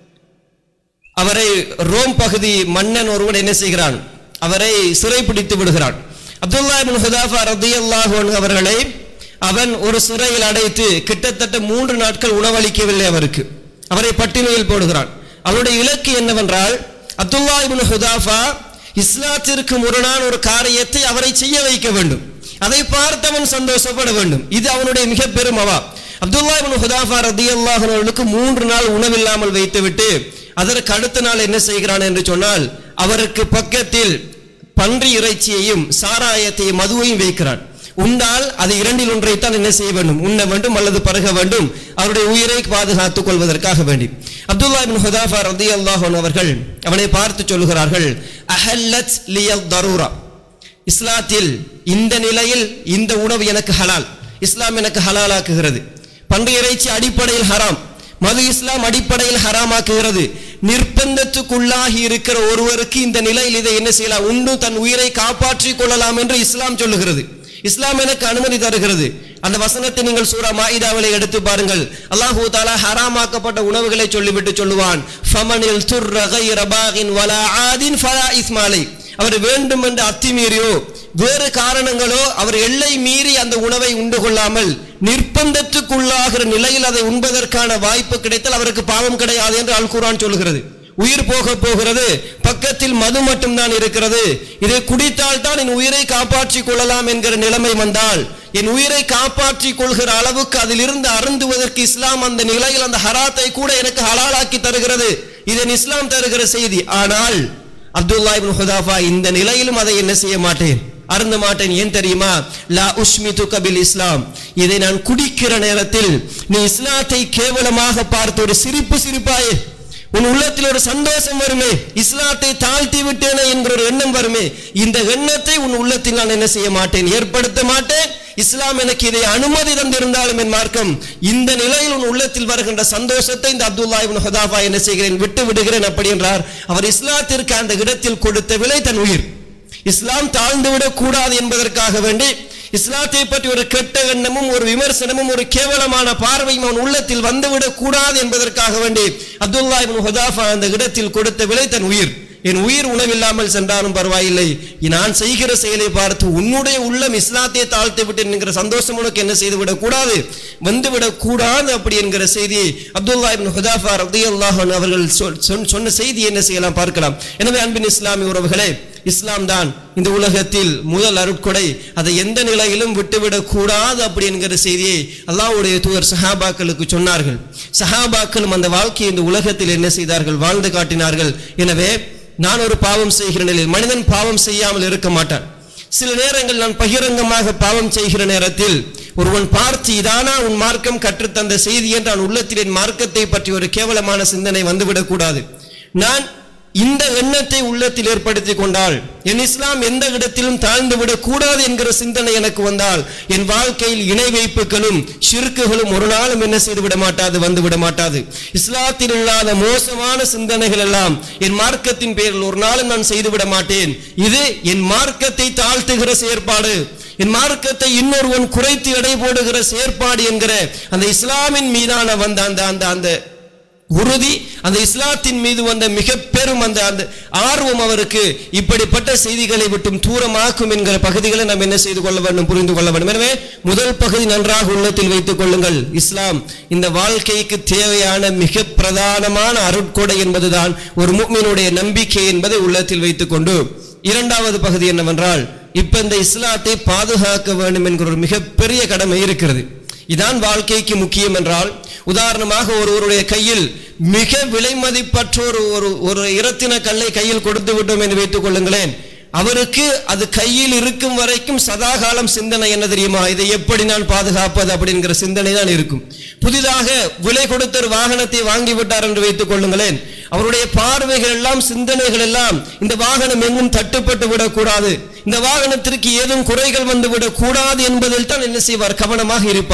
அவரை ரோம் பகுதி மன்னன் ஒருவன் என்ன செய்கிறான் அவரை சிறைப்பிடித்து விடுகிறான் அப்துல்லா இப்னு ஹுதாஃபா ரதியல்லாஹு அன்ஹு அவர்களை அவன் ஒரு சிறையில் அடைத்து கிட்டத்தட்ட மூன்று நாட்கள் உணவளிக்கவில்லை அவருக்கு அவரை பட்டினியில் போடுகிறான் அவருடைய இலக்கு என்னவென்றால் அப்துல்லா இப்னு ஹுதாஃபா இஸ்லாத்திற்கு முரணான ஒரு காரியத்தை அவரை செய்ய வைக்க வேண்டும் அதை பார்த்தவன் சந்தோஷப்பட வேண்டும் இது அவனுடைய மிக பெரும் அவா அப்துல்லா இப்னு ஹுதாஃபா ரதியல்லாஹு அன்ஹு அவர்களுக்கு மூன்று நாள் உணவில்லாமல் வைத்துவிட்டு அதற்கு அடுத்த நாள் என்ன செய்கிறான் என்று சொன்னால் அவருக்கு பக்கத்தில் பன்றி இறைச்சியையும் சாராயத்தையும் மதுவையும் வைக்கிறான் உண்டால் அது இரண்டில் ஒன்றைத்தான் என்ன செய்ய வேண்டும் உண்ண வேண்டும் அல்லது பருக வேண்டும் அவருடைய உயிரை பாதுகாத்துக் கொள்வதற்காக வேண்டி அப்துல்லா இப்னு ஹுதாஃபா ரலியல்லாஹு அன்ஹு அவர்கள் அவனை பார்த்து சொல்லுகிறார்கள் அஹல்லத் லியல் தரூரா இஸ்லாத்தில் இந்த நிலையில் இந்த உணவு எனக்கு ஹலால் இஸ்லாம் எனக்கு ஹலாலாக்குகிறது பன்றி இறைச்சி அடிப்படையில் ஹராம் மது இஸ்லாம் அடிப்படையில் ஹராமாக்குகிறது நிர்பந்தத்துக்குள்ளாகி இருக்கிற ஒருவருக்கு இந்த நிலையில் இதை என்ன செய்யலாம் உண்டு தன் உயிரை காப்பாற்றிக் கொள்ளலாம் என்று இஸ்லாம் சொல்லுகிறது இஸ்லாம் எனக்கு அனுமதி தருகிறது அந்த வசனத்தை நீங்கள் சூரா மாயிதாவிலே எடுத்து பாருங்கள் அல்லாஹூ தாலா ஹராமாக்கப்பட்ட உணவுகளை சொல்லிவிட்டு சொல்லுவான் ஃபமனில் துர்ர கைர பாகின் வலா ஆதின் ஃபலா இஸ்மாலை அவர் வேண்டும் என்று அத்துமீறியோ வேறு காரணங்களோ அவர் எல்லை மீறி அந்த உணவை உண்டு கொள்ளாமல் நிர்பந்தத்துக்குள்ளாகிற நிலையில் அதை உண்பதற்கான வாய்ப்பு கிடைத்தால் அவருக்கு பாவம் கிடையாது என்று அல் குர்ஆன் சொல்லுகிறது உயிர் போக போகிறது பக்கத்தில் மது மட்டும்தான் இருக்கிறது இதை குடித்தால் தான் என் உயிரை காப்பாற்றிக் கொள்ளலாம் என்கிற நிலைமை வந்தால் என் உயிரை காப்பாற்றிக் கொள்கிற அளவுக்கு அதிலிருந்து அருந்துவதற்கு இஸ்லாம் அந்த நிலையில் அந்த ஹராத்தை கூட எனக்கு ஹலாலாக்கி தருகிறது இதன் இஸ்லாம் தருகிற செய்தி ஆனால் அப்துல்லா இப்னு ஹுதாஃபா இந்த நிலையிலும் அதை என்ன செய்ய மாட்டேன் அருந்த மாட்டேன் ஏன் தெரியுமா லா உஷ்மி கபில் இஸ்லாம் இதை நான் குடிக்கிற நேரத்தில் நீ இஸ்லாத்தை கேவலமாக பார்த்து ஒரு சிரிப்பு சிரிப்பாயே உன் உள்ளத்தில் ஒரு சந்தோஷம் வருமே இஸ்லாத்தை தாழ்த்தி விட்டேனே என்கிற ஒரு எண்ணம் வருமே இந்த எண்ணத்தை உன் உள்ளத்தில் நான் என்ன செய்ய மாட்டேன் ஏற்படுத்த மாட்டேன் இஸ்லாம் எனக்கு இதை அனுமதி தந்திருந்தாலும் என் மார்க்கம் இந்த நிலையில் உன் உள்ளத்தில் வருகின்ற சந்தோஷத்தை இந்த அப்துல்லா இப்னு ஹுதாஃபா என்ன செய்கிறேன் விட்டு விடுகிறேன் அப்படி என்றார் அவர் இஸ்லாத்திற்கு அந்த இடத்தில் கொடுத்த விலை தன் உயிர் இஸ்லாம் தாழ்ந்து விடக் கூடாது என்பதற்காக வேண்டி இஸ்லாத்தை பற்றி ஒரு கெட்ட எண்ணமும் ஒரு விமர்சனமும் ஒரு கேவலமான பார்வையும் அவன் உள்ளத்தில் வந்துவிடக் கூடாது என்பதற்காக வேண்டி அப்துல்லா இப்னு ஹுதாஃபா அந்த இடத்தில் கொடுத்த விலை தன் உயிர் என் உயிர் உணவில்லாமல் சென்றாலும் பரவாயில்லை நான் செய்கிற செயலை பார்த்து உன்னுடைய உள்ளம் இஸ்லாத்தை தாழ்த்து விட்டு என்கிற சந்தோஷம் உனக்கு என்ன செய்து விடக் கூடாது வந்துவிடக் கூடாது அப்படி என்கிற செய்தியை அப்துல்லா இப்னு ஹுதாஃபா ரலியல்லாஹு அன்ஹு அவர்கள் சொல்- சொன்ன- சொன்ன செய்தி என்ன செய்யலாம் பார்க்கலாம் எனவே அன்பின் இஸ்லாமிய உறவுகளே இஸ்லாம் தான் இந்த உலகத்தில் முதல் அருட்கொடை அதை எந்த நிலையிலும் விட்டுவிடக் கூடாது அப்படி என்கிற செய்தியை அல்லாஹ்வுடைய தூதர் சஹாபாக்களுக்கு சொன்னார்கள் சஹாபாக்களும் அந்த வாழ்க்கையை இந்த உலகத்தில் என்ன செய்தார்கள் வாழ்ந்து காட்டினார்கள் எனவே நான் ஒரு பாவம் செய்கிற நிலையில் மனிதன் பாவம் செய்யாமல் இருக்க மாட்டான் சில நேரங்கள் நான் பகிரங்கமாக பாவம் செய்கிற நேரத்தில் ஒருவன் பார்த்து இதானா உன் மார்க்கம் கற்றுத்தந்த செய்தி என்று நான் உள்ளத்தில் என் மார்க்கத்தை பற்றி ஒரு கேவலமான சிந்தனை வந்துவிடக் கூடாது நான் இந்த எண்ணத்தை உள்ளத்தில் ஏற்படுத்தி கொண்டால் என் இஸ்லாம் எந்த இடத்திலும் தாழ்ந்து விடக் கூடாது என்கிற சிந்தனை எனக்கு வந்தால் என் வாழ்க்கையில் இணை வைப்புகளும் ஷிர்க்குகளும் ஒரு நாளும் என்ன செய்து விட மாட்டாது வந்து விட மாட்டாது இஸ்லாத்தில் இல்லாத மோசமான சிந்தனைகள் எல்லாம் என் மார்க்கத்தின் பேரில் ஒரு நாளும் நான் செய்து விட மாட்டேன் இது என் மார்க்கத்தை தாழ்த்துகிற செயற்பாடு என் மார்க்கத்தை இன்னொருவன் குறைத்து எடை போடுகிற செயற்பாடு என்கிற அந்த இஸ்லாமின் மீதான வந்த அந்த அந்த அந்த உறுதி அந்த இஸ்லாத்தின் மீது வந்த மிக பெரும் அந்த அந்த ஆர்வம் அவருக்கு இப்படிப்பட்ட செய்திகளை விட்டும் தூரமாக்கும் என்கிற பகுதிகளை நாம் என்ன செய்து கொள்ள வேண்டும் புரிந்து கொள்ள வேண்டும் எனவே முதல் பகுதி நன்றாக உள்ளத்தில் வைத்துக் கொள்ளுங்கள் இஸ்லாம் இந்த வாழ்க்கைக்கு தேவையான மிக பிரதானமான அருட்கொடை என்பதுதான் ஒரு முக்மினுடைய நம்பிக்கை என்பதை உள்ளத்தில் வைத்துக் கொண்டு இரண்டாவது பகுதி என்னவென்றால் இப்ப இந்த இஸ்லாத்தை பாதுகாக்க வேண்டும் என்கிற ஒரு மிகப்பெரிய கடமை இருக்கிறது இதான் வாழ்க்கைக்கு முக்கியம் என்றால் உதாரணமாக ஒருவருடைய கையில் மிக விலை மதிப்பற்ற ஒரு ஒரு ஒரு இரத்தின கல்லை கையில் கொடுத்து விட்டோம் என்று வைத்துக் கொள்ளுங்களேன் அவருக்கு அது கையில் இருக்கும் வரைக்கும் சதாகாலம் சிந்தனை என்ன தெரியுமா இதை எப்படி நான் பாதுகாப்பது அப்படிங்கிற சிந்தனை தான் இருக்கும் புதிதாக விலை கொடுத்த ஒரு வாகனத்தை வாங்கி விட்டார் என்று வைத்துக் கொள்ளுங்களேன் அவருடைய பார்வைகள் எல்லாம் சிந்தனைகள் எல்லாம் இந்த வாகனம் எங்கும் தட்டுப்பட்டு விடக்கூடாது இந்த வாகனத்திற்கு ஏதும் குறைகள் வந்து விடக்கூடாது என்பதில் தான் என்ன செய்வார் கவனமாக இருப்பார்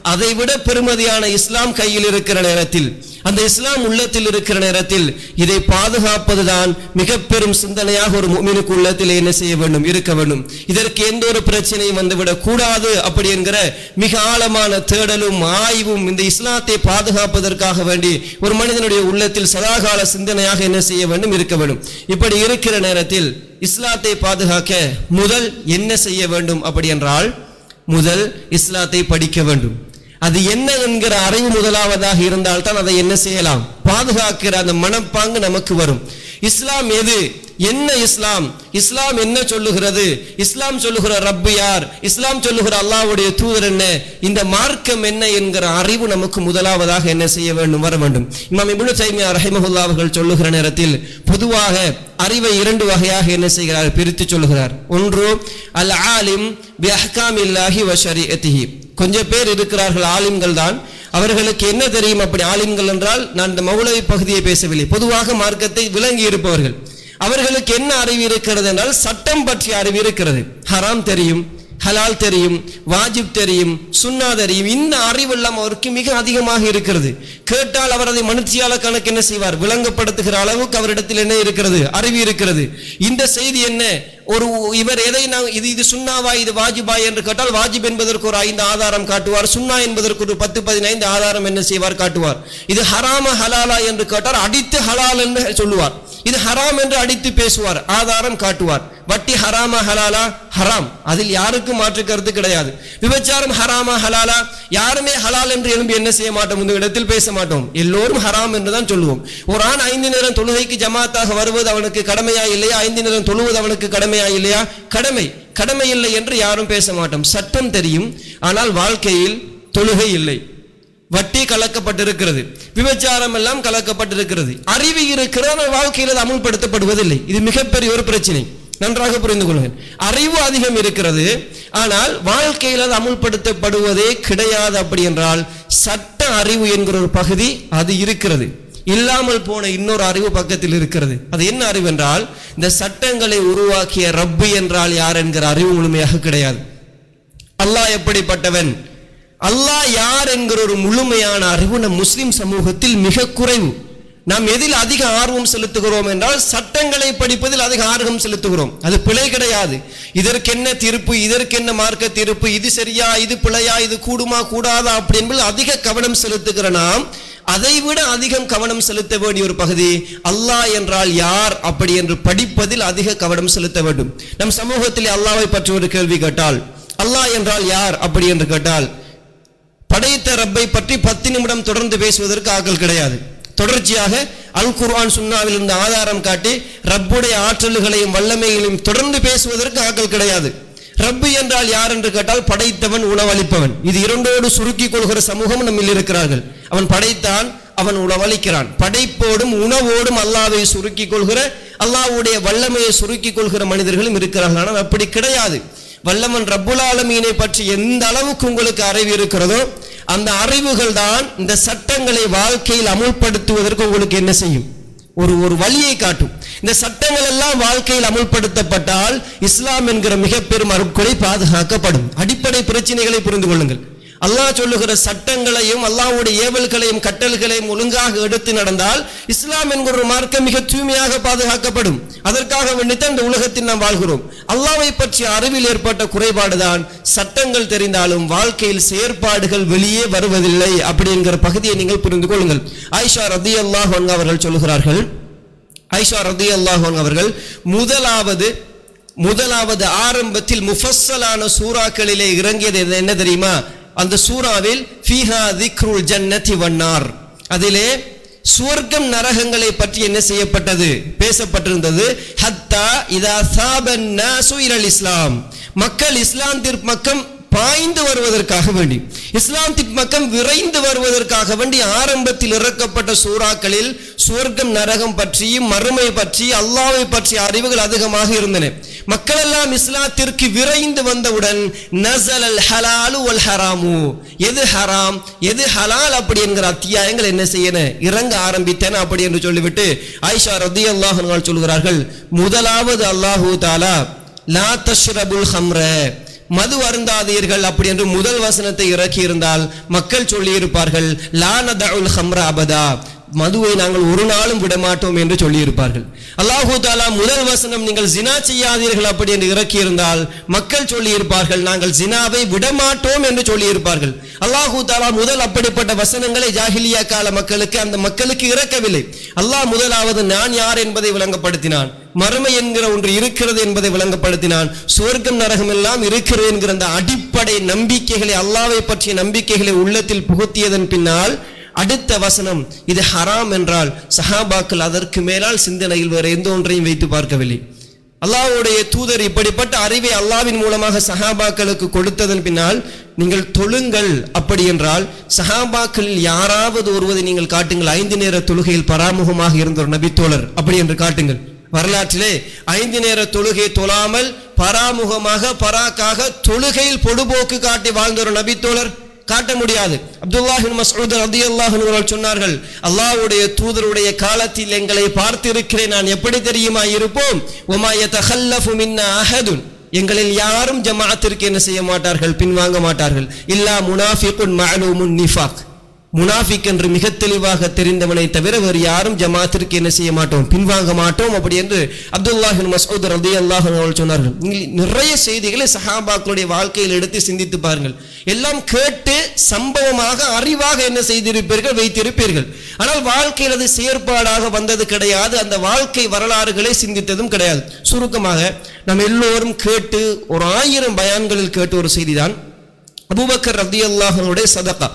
அதைவிட பெருமதியான இஸ்லாம் கையில் இருக்கிற நேரத்தில் அந்த இஸ்லாம் உள்ளத்தில் இருக்கிற நேரத்தில் இதை பாதுகாப்பதுதான் மிக பெரும் சிந்தனையாக ஒரு முஃமினுக்கு உள்ளத்தில் என்ன செய்ய வேண்டும் இருக்க வேண்டும் இதற்கு எந்த ஒரு பிரச்சனையும் வந்துவிடக் கூடாது அப்படி என்கிற மிக ஆழமான தேடலும் ஆய்வும் இந்த இஸ்லாத்தை பாதுகாப்பதற்காக வேண்டி ஒரு மனிதனுடைய உள்ளத்தில் சதாகால சிந்தனையாக என்ன செய்ய வேண்டும் இருக்க வேண்டும் இப்படி இருக்கிற நேரத்தில் இஸ்லாத்தை பாதுகாக்க முதல் என்ன செய்ய வேண்டும் அப்படி என்றால் முதல் இஸ்லாத்தை படிக்க வேண்டும் அது என்ன என்கிற அறிவு முதலாவதாக இருந்தால் தான் அதை என்ன செய்யலாம் பாதுகாக்கிற அந்த மனப்பாங்கு நமக்கு வரும் இஸ்லாம் எது என்ன இஸ்லாம் இஸ்லாம் என்ன சொல்லுகிறது இஸ்லாம் சொல்லுகிற ரப்பு யார் இஸ்லாம் சொல்லுகிற அல்லாஹ்வுடைய தூதர் என்ன இந்த மார்க்கம் என்ன என்கிற அறிவு நமக்கு முதலாவதாக என்ன செய்ய வேண்டும் வர வேண்டும் இமாம் இப்னு தைமியா ரஹிமஹுல்லா அவர்கள் சொல்லுகிற நேரத்தில் பொதுவாக அறிவை இரண்டு வகையாக என்ன செய்கிறார் பிரித்து சொல்லுகிறார் ஒன்று அல் ஆலிம் பி அஹ்காமில்லாஹி வ ஷரீஅத்திஹி கொஞ்சம் பேர் இருக்கிறார்கள் ஆலிம்கள் தான் அவர்களுக்கு என்ன தெரியும் அப்படி ஆலிம்கள் என்றால் நான் இந்த மௌலவி பகுதியை பேசவில்லை பொதுவாக மார்க்கத்தை விளங்கி இருப்பவர்கள் அவர்களுக்கு என்ன அறிவு இருக்கிறது என்றால் சட்டம் பற்றிய அறிவு இருக்கிறது ஹராம் தெரியும் ஹலால் தெரியும் வாஜிப் தெரியும் சுன்னா தெரியும் இந்த அறிவெல்லாம் அவருக்கு மிக அதிகமாக இருக்கிறது கேட்டால் அவர் அதை மனுஷியால கணக்கு என்ன செய்வார் விளங்கப்படுத்துகிற அளவுக்கு அவரிடத்தில் என்ன இருக்கிறது அறிவு இருக்கிறது இந்த செய்தி என்ன ஒரு இவர் எதை நான் இது இது சுண்ணாவா இது வாஜிபா என்று கேட்டால் வாஜிப் என்பதற்கு ஒரு ஐந்து ஆதாரம் காட்டுவார் சுன்னா என்பதற்கு ஒரு பத்து பதினைந்து ஆதாரம் என்ன செய்வார் காட்டுவார் இது ஹராம ஹலாலா என்று கேட்டால் அடித்து ஹலால் என்று சொல்லுவார் இது ஹராம் என்று அடித்து பேசுவார் ஆதாரம் காட்டுவார் வட்டி ஹராமா ஹலாலா ஹராம் அதில் யாருக்கும் மாற்று கருத்து கிடையாது விபச்சாரம் ஹராமா ஹலாலா யாருமே ஹலால் என்று எழும்பி என்ன செய்ய மாட்டோம் இந்த இடத்தில் பேச மாட்டோம் எல்லோரும் ஹராம் என்று தான் சொல்லுவோம் ஒரு ஆண் ஐந்து நேரம் தொழுகைக்கு ஜமாத்தாக வருவது அவனுக்கு கடமையா இல்லையா ஐந்து நேரம் தொழுவது அவனுக்கு கடமையா இல்லையா கடமை கடமை இல்லை என்று யாரும் பேச மாட்டோம் சட்டம் தெரியும் ஆனால் வாழ்க்கையில் தொழுகை இல்லை வட்டி கலக்கப்பட்டிருக்கிறது விபச்சாரம் எல்லாம் கலக்கப்பட்டிருக்கிறது அறிவு இருக்கிறது ஆனால் வாழ்க்கையில் அது அமுல்படுத்தப்படுவதில்லை இது மிகப்பெரிய ஒரு பிரச்சனை நன்றாக புரிந்து கொள்ளுங்கள் அறிவு அதிகம் இருக்கிறது ஆனால் வாழ்க்கையில் அது அமுல்படுத்தப்படுவதே கிடையாது அப்படி என்றால் சட்ட அறிவு என்கிற ஒரு பகுதி அது இருக்கிறது இல்லாமல் போன இன்னொரு அறிவு பக்கத்தில் இருக்கிறது அது என்ன அறிவு என்றால் இந்த சட்டங்களை உருவாக்கிய ரப்பு என்றால் யார் என்கிற அறிவு முழுமையாக கிடையாது அல்லாஹ் எப்படிப்பட்டவன் அல்லாஹ் யார் என்கிற ஒரு முழுமையான அறிவு நம் முஸ்லிம் சமூகத்தில் மிக குறைவு நாம் எதில் அதிக ஆர்வம் செலுத்துகிறோம் என்றால் சட்டங்களை படிப்பதில் அதிக ஆர்வம் செலுத்துகிறோம் அது பிழை கிடையாது இதற்கென்ன தீர்ப்பு இதற்கென்ன மார்க்க தீர்ப்பு இது சரியா இது பிழையா இது கூடுமா கூடாதா அப்படி என்பது அதிக கவனம் செலுத்துகிற நாம் அதைவிட அதிகம் கவனம் செலுத்த வேண்டிய ஒரு பகுதி அல்லாஹ் என்றால் யார் அப்படி என்று படிப்பதில் அதிக கவனம் செலுத்த வேண்டும் நம் சமூகத்தில் அல்லாவை பற்றி ஒரு கேள்வி கேட்டால் அல்லாஹ் என்றால் யார் அப்படி என்று கேட்டால் படைத்த ரப்பை பற்றி பத்து நிமிடம் தொடர்ந்து பேசுவதற்கு ஆக்கள் கிடையாது தொடர்ச்சியாக அல் குர்ஆன் சுன்னாவில் இருந்த ஆதாரம் காட்டி ரப்புடைய ஆற்றல்களையும் வல்லமைகளையும் தொடர்ந்து பேசுவதற்கு ஆக்கள் கிடையாது ரப்பு என்றால் யார் என்று கேட்டால் படைத்தவன் உணவளிப்பவன் இது இரண்டோடு சுருக்கிக் கொள்கிற சமூகம் நம்மில் இருக்கிறார்கள் அவன் படைத்தான் அவன் உணவளிக்கிறான் படைப்போடும் உணவோடும் அல்லாவை சுருக்கிக் கொள்கிற அல்லாஹ்வுடைய வல்லமையை சுருக்கிக் கொள்கிற மனிதர்களும் இருக்கிறார்கள் ஆனால் அப்படி கிடையாது வல்லவன் ரப்புல் ஆலமீனை பற்றி எந்த அளவுக்கு உங்களுக்கு அறிவு இருக்கிறதோ அந்த அறிவுகள் தான் இந்த சட்டங்களை வாழ்க்கையில் அமுல்படுத்துவதற்கு உங்களுக்கு என்ன செய்யும் ஒரு ஒரு வழியை காட்டும் இந்த சட்டங்கள் எல்லாம் வாழ்க்கையில் அமுல்படுத்தப்பட்டால் இஸ்லாம் என்கிற மிக பெரும் அருட்கொடை பாதுகாக்கப்படும் அடிப்படை பிரச்சனைகளை புரிந்து கொள்ளுங்கள் அல்லாஹ் சொல்லுகிற சட்டங்களையும் அல்லாஹ்வுடைய ஏவல்களையும் கட்டல்களையும் ஒழுங்காக எடுத்து நடந்தால் இஸ்லாம் என்கிற ஒரு மார்க்கம் மிக தூய்மையாக பாதுகாக்கப்படும் அதற்காக வேண்டித்தான் இந்த உலகத்தில் நாம் வாழ்கிறோம் அல்லாஹ்வை பற்றிய அறிவில் ஏற்பட்ட குறைபாடுதான் சட்டங்கள் தெரிந்தாலும் வாழ்க்கையில் செயற்பாடுகள் வெளியே வருவதில்லை அப்படி என்கிற பகுதியை நீங்கள் புரிந்து கொள்ளுங்கள் ஆயிஷா ரதி அல்லாஹ் அவர்கள் சொல்லுகிறார்கள் ஐஷா ரதி அல்லாஹ் அவர்கள் முதலாவது முதலாவது ஆரம்பத்தில் முஃபஸ்ஸலான சூறாக்களிலே இறங்கியது என்ன- என்ன தெரியுமா அந்த சூறாவில் ஃபீஹா திக்ருல் ஜன்னதி வன்னார் அதிலே சுவர்க்கம் நரகங்களை பற்றி என்ன செய்யப்பட்டது பேசப்பட்டிருந்தது ஹத்தா இதா சாபன் நாசு இலல் இஸ்லாம் மக்கள் இஸ்லாத்திற்கு பக்கம் பாய்ந்து வருவதற்காக வேண்டி இஸ்லாத்தின் பக்கம் விரைந்து வருவதற்காக வேண்டி ஆரம்பத்தில் இறக்கப்பட்ட சூறாக்களில் சுவர்க்கம் நரகம் பற்றியும் மறுமை பற்றி அல்லாவை பற்றிய அறிவுகள் அதிகமாக இருந்தன மக்கள் எல்லாம் இஸ்லாத்திற்கு விரைந்து வந்தவுடன் நசல் அல் ஹலாலு வல் ஹராமு எது ஹராம் எது ஹலால் அப்படி என்கிற அத்தியாயங்கள் என்ன செய்யன இறங்க ஆரம்பித்தன அப்படி என்று சொல்லிவிட்டு ஆயிஷா ரதி அல்லாஹ் சொல்கிறார்கள் முதலாவது அல்லாஹூ தாலா லா தஷ்ரபுல் ஹம்ர மது அருந்தாதீர்கள் அப்படி என்று முதல் வசனத்தை இறக்கி இருந்தால் மக்கள் சொல்லியிருப்பார்கள் லா நதஉல் ஹம்ர அபதா மதுவை நாங்கள் ஒரு நாளும் விடமாட்டோம் என்று சொல்லியிருப்பார்கள் அல்லாஹூ தாலா முதல் வசனம் நீங்கள் ஜினா செய்யாதீர்கள் அப்படி என்று இறக்கி இருந்தால் மக்கள் சொல்லியிருப்பார்கள் நாங்கள் ஜினாவை விடமாட்டோம் என்று சொல்லியிருப்பார்கள் அல்லாஹூ தாலா முதல் அப்படிப்பட்ட வசனங்களை ஜாஹிலியா கால மக்களுக்கு அந்த மக்களுக்கு இறக்கவில்லை அல்லாஹ் முதலாவது நான் யார் என்பதை விளங்கப்படுத்தினான் மறுமை என்கிற ஒன்று இருக்கிறது என்பதை விளங்கப்படுத்தினான் சுவர்க்கம் நரகம் எல்லாம் இருக்கிறது என்கிற அந்த அடிப்படை நம்பிக்கைகளை அல்லாவை பற்றிய நம்பிக்கைகளை உள்ளத்தில் புகுத்தியதன் பின்னால் அடுத்த வசனம் இது ஹராம் என்றால் சஹாபாக்கள் அதற்கு மேலால் சிந்தனையில் வேறு எந்த ஒன்றையும் வைத்து பார்க்கவில்லை அல்லாஹ்வுடைய தூதர் இப்படிப்பட்ட அறிவை அல்லாவின் மூலமாக சஹாபாக்களுக்கு கொடுத்ததன் பின்னால் நீங்கள் தொழுங்கள் அப்படி என்றால் சஹாபாக்களில் யாராவது ஒருவரை நீங்கள் காட்டுங்கள் ஐந்து நேர தொழுகையில் பராமுகமாக இருந்த ஒரு நபித்தோழர் அப்படி என்று காட்டுங்கள் வரலாற்றிலே ஐந்து நேர தொழுகை தொழாமல் பராமுகமாக பராக்காக தொழுகையில் பொடுபோக்கு காட்டி வாழ்ந்த ஒரு நபித்தோழர் காட்ட முடியாது அப்துல்லாஹின் மசூத் ரதியல்லாஹு அவர்கள் சொன்னார்கள் அல்லாஹ்வுடைய தூதருடைய காலத்தில் எங்களை பார்த்திருக்கிறேன் நான் எப்படி தெரியுமா இருப்போம் ஒமா யதஹல்லஃபு மின்னா அஹதுன் எங்களில் யாரும் ஜமாஅத்திற்கு என்ன செய்ய மாட்டார்கள் பின்வாங்க மாட்டார்கள் இல்லா முனாஃபிகுன் மஅலூமுன் நிஃபாக் முனாஃபிக் என்று மிக தெளிவாக தெரிந்தவனை தவிர வேறு யாரும் ஜமாத்திற்கு என்ன செய்ய மாட்டோம் பின்வாங்க மாட்டோம் அப்படி என்று அப்துல்லாஹின் மசூத் ரதி அல்லாஹ் அவர்கள் சொன்னார்கள் நீங்கள் நிறைய செய்திகளை சஹாபாக்களுடைய வாழ்க்கையில் எடுத்து சிந்தித்து பாருங்கள் எல்லாம் கேட்டு சம்பவமாக அறிவாக என்ன செய்திருப்பீர்கள் வைத்திருப்பீர்கள் ஆனால் வாழ்க்கையில் அது செயற்பாடாக வந்தது கிடையாது அந்த வாழ்க்கை வரலாறுகளை சிந்தித்ததும் கிடையாது சுருக்கமாக நம்ம எல்லோரும் கேட்டு ஒரு ஆயிரம் பயான்களில் கேட்ட ஒரு செய்திதான் அபூபக்கர் ரதி அல்லாஹனுடைய சதகா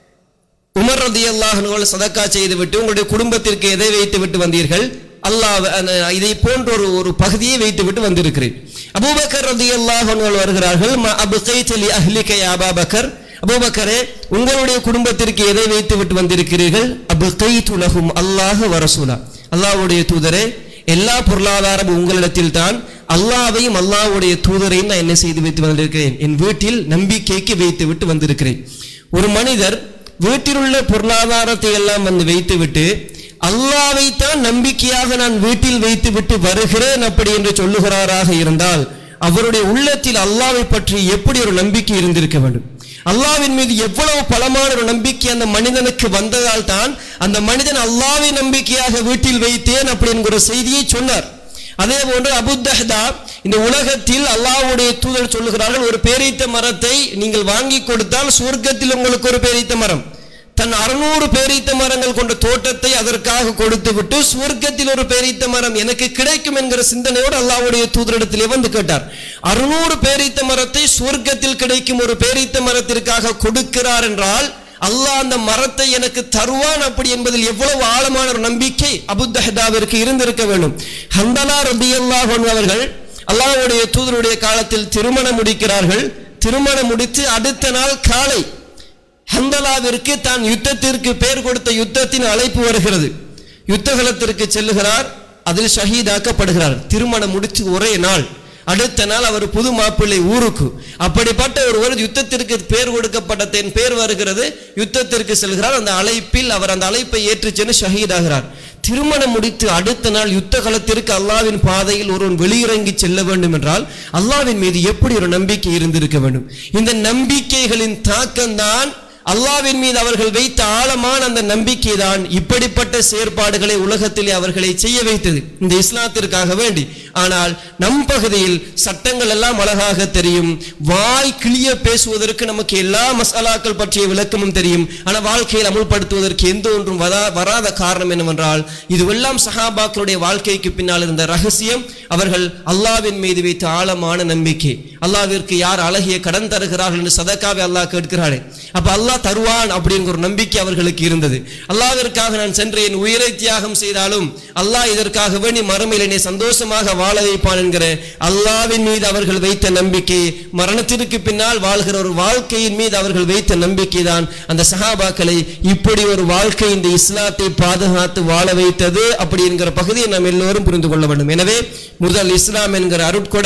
உமர் ரதி அல்லாஹர்கள் சதக்கா செய்துவிட்டு உங்களுடைய குடும்பத்திற்கு எதை வைத்து விட்டு வந்தீர்கள் அல்லாஹ் அந்த இதை போன்ற ஒரு ஒரு பகுதியை வைத்து விட்டு வந்திருக்கிறேன் அபூபக்கர் ரதி அல்லாஹர்கள் வருகிறார்கள் ம அபுகைத் லி அஹ்லிக யா அபாபக்கர் அபூபக்கரே உங்களுடைய குடும்பத்திற்கு எதை வைத்து விட்டு வந்திருக்கிறீர்கள் அபுகைத் உலகும் அல்லாஹ் வரசூலா அல்லாஹ்வுடைய தூதரே எல்லா பொருளாதாரமும் உங்களிடத்தில் தான் அல்லாவையும் அல்லாஹ்வுடைய தூதரையும் நான் என்ன செய்து வைத்து வந்திருக்கிறேன் என் வீட்டில் நம்பிக்கைக்கு வைத்து விட்டு வந்திருக்கிறேன் ஒரு மனிதர் வீட்டிலுள்ள பொருளாதாரத்தை எல்லாம் வந்து வைத்துவிட்டு அல்லாவைத்தான் நம்பிக்கையாக நான் வீட்டில் வைத்துவிட்டு வருகிறேன் அப்படி என்று சொல்லுகிறாராக இருந்தால் அவருடைய உள்ளத்தில் அல்லாவை பற்றி எப்படி ஒரு நம்பிக்கை இருந்திருக்க வேண்டும் அல்லாவின் மீது எவ்வளவு பலமான ஒரு நம்பிக்கை அந்த மனிதனுக்கு வந்ததால் தான் அந்த மனிதன் அல்லாவை நம்பிக்கையாக வீட்டில் வைத்தேன் அப்படி என்கிற செய்தியை சொன்னார் அதே போன்று அபுத்தஹ்தா இந்த உலகத்தில் அல்லாஹ்வுடைய தூதர் சொல்லுகிறார்கள் ஒரு பேரித்த மரத்தை நீங்கள் வாங்கி கொடுத்தால் சுவர்க்கத்தில் உங்களுக்கு ஒரு பேரித்த மரம் தன் அறுநூறு பேரித்த மரங்கள் கொண்ட தோட்டத்தை அதற்காக கொடுத்து விட்டு சுவர்க்கத்தில் ஒரு பேரித்த மரம் எனக்கு கிடைக்கும் என்கிற சிந்தனையோடு அல்லாஹ்வுடைய தூதரிடத்திலே வந்து கேட்டார் அறுநூறு பேரித்த மரத்தை சுவர்க்கத்தில் கிடைக்கும் ஒரு பேரித்த மரத்திற்காக கொடுக்கிறார் என்றால் அல்லாஹ் அந்த மரத்தை எனக்கு தருவான் அப்படி என்பதில் எவ்வளவு ஆழமான ஒரு நம்பிக்கை அபுத்தஹதாவிற்கு இருந்திருக்க வேண்டும் ஹந்தலா ரபியல்லாஹ் அவர்கள் அல்லாஹ்வுடைய தூதருடைய காலத்தில் திருமணம் முடிக்கிறார்கள் திருமணம் முடித்து அடுத்த நாள் காலை ஹந்தலாவிற்கு தான் யுத்தத்திற்கு பெயர் கொடுத்த யுத்தத்தின் அழைப்பு வருகிறது யுத்தகலத்திற்கு செல்லுகிறார் அதில் ஷஹீதாக்கப்படுகிறார் திருமணம் முடிச்சு ஒரே நாள் அடுத்த நாள் அவர் புது மாப்பிள்ளை ஊருக்கு அப்படிப்பட்ட ஒருவர் யுத்தத்திற்கு பேர் கொடுக்கப்பட்ட தென் பேர் வருகிறது யுத்தத்திற்கு செல்கிறார் அந்த அழைப்பில் அவர் அந்த அழைப்பை ஏற்று சென்று ஷஹீதாகிறார் திருமணம் முடித்து அடுத்த நாள் யுத்த களத்திற்கு அல்லாவின் பாதையில் ஒருவன் வெளியிறங்கி செல்ல வேண்டும் என்றால் அல்லாவின் மீது எப்படி ஒரு நம்பிக்கை இருந்திருக்க வேண்டும் இந்த நம்பிக்கைகளின் தாக்கம்தான் அல்லாவின் மீது அவர்கள் வைத்த ஆழமான அந்த நம்பிக்கை தான் இப்படிப்பட்ட செயற்பாடுகளை உலகத்திலே அவர்களை செய்ய வைத்தது இந்த இஸ்லாத்திற்காக வேண்டி ஆனால் நம் பகுதியில் சட்டங்கள் எல்லாம் அழகாக தெரியும் வாய் கிளிய பேசுவதற்கு நமக்கு எல்லா மசாலாக்கள் பற்றிய விளக்கமும் தெரியும் ஆனால் வாழ்க்கையில் அமுல்படுத்துவதற்கு எந்த ஒன்றும் வரா வராத காரணம் என்னவென்றால் இதுவெல்லாம் சஹாபாக்களுடைய வாழ்க்கைக்கு பின்னால் இருந்த ரகசியம் அவர்கள் அல்லாவின் மீது வைத்த ஆழமான நம்பிக்கை அல்லாவிற்கு யார் அழகிய கடன் தருகிறார்கள் என்று சதக்காவை அல்லாஹ் கேட்கிறாரே அப்ப அல்லாஹ் தருவான் அப்படிங்கிற ஒரு நம்பிக்கை அவர்களுக்கு இருந்தது அல்லாவிற்காக நான் சென்று என் உயிரை தியாகம் செய்தாலும் அல்லாஹ் இதற்காக வேண்டி மறுமையில் என்னை சந்தோஷமாக வாழ வைப்பான் என்கிற அல்லாவின் மீது அவர்கள் வைத்த நம்பிக்கை மரணத்திற்கு பின்னால் வாழ்கிற ஒரு வாழ்க்கையின் மீது அவர்கள் வைத்த நம்பிக்கை தான் அந்த சஹாபாக்களை இப்படி ஒரு வாழ்க்கை இந்த இஸ்லாத்தை பாதுகாத்து வாழ வைத்தது அப்படி என்கிற பகுதியை நாம் எல்லோரும் புரிந்து கொள்ள வேண்டும் எனவே முதல் இஸ்லாம் என்கிற அருட்கொடை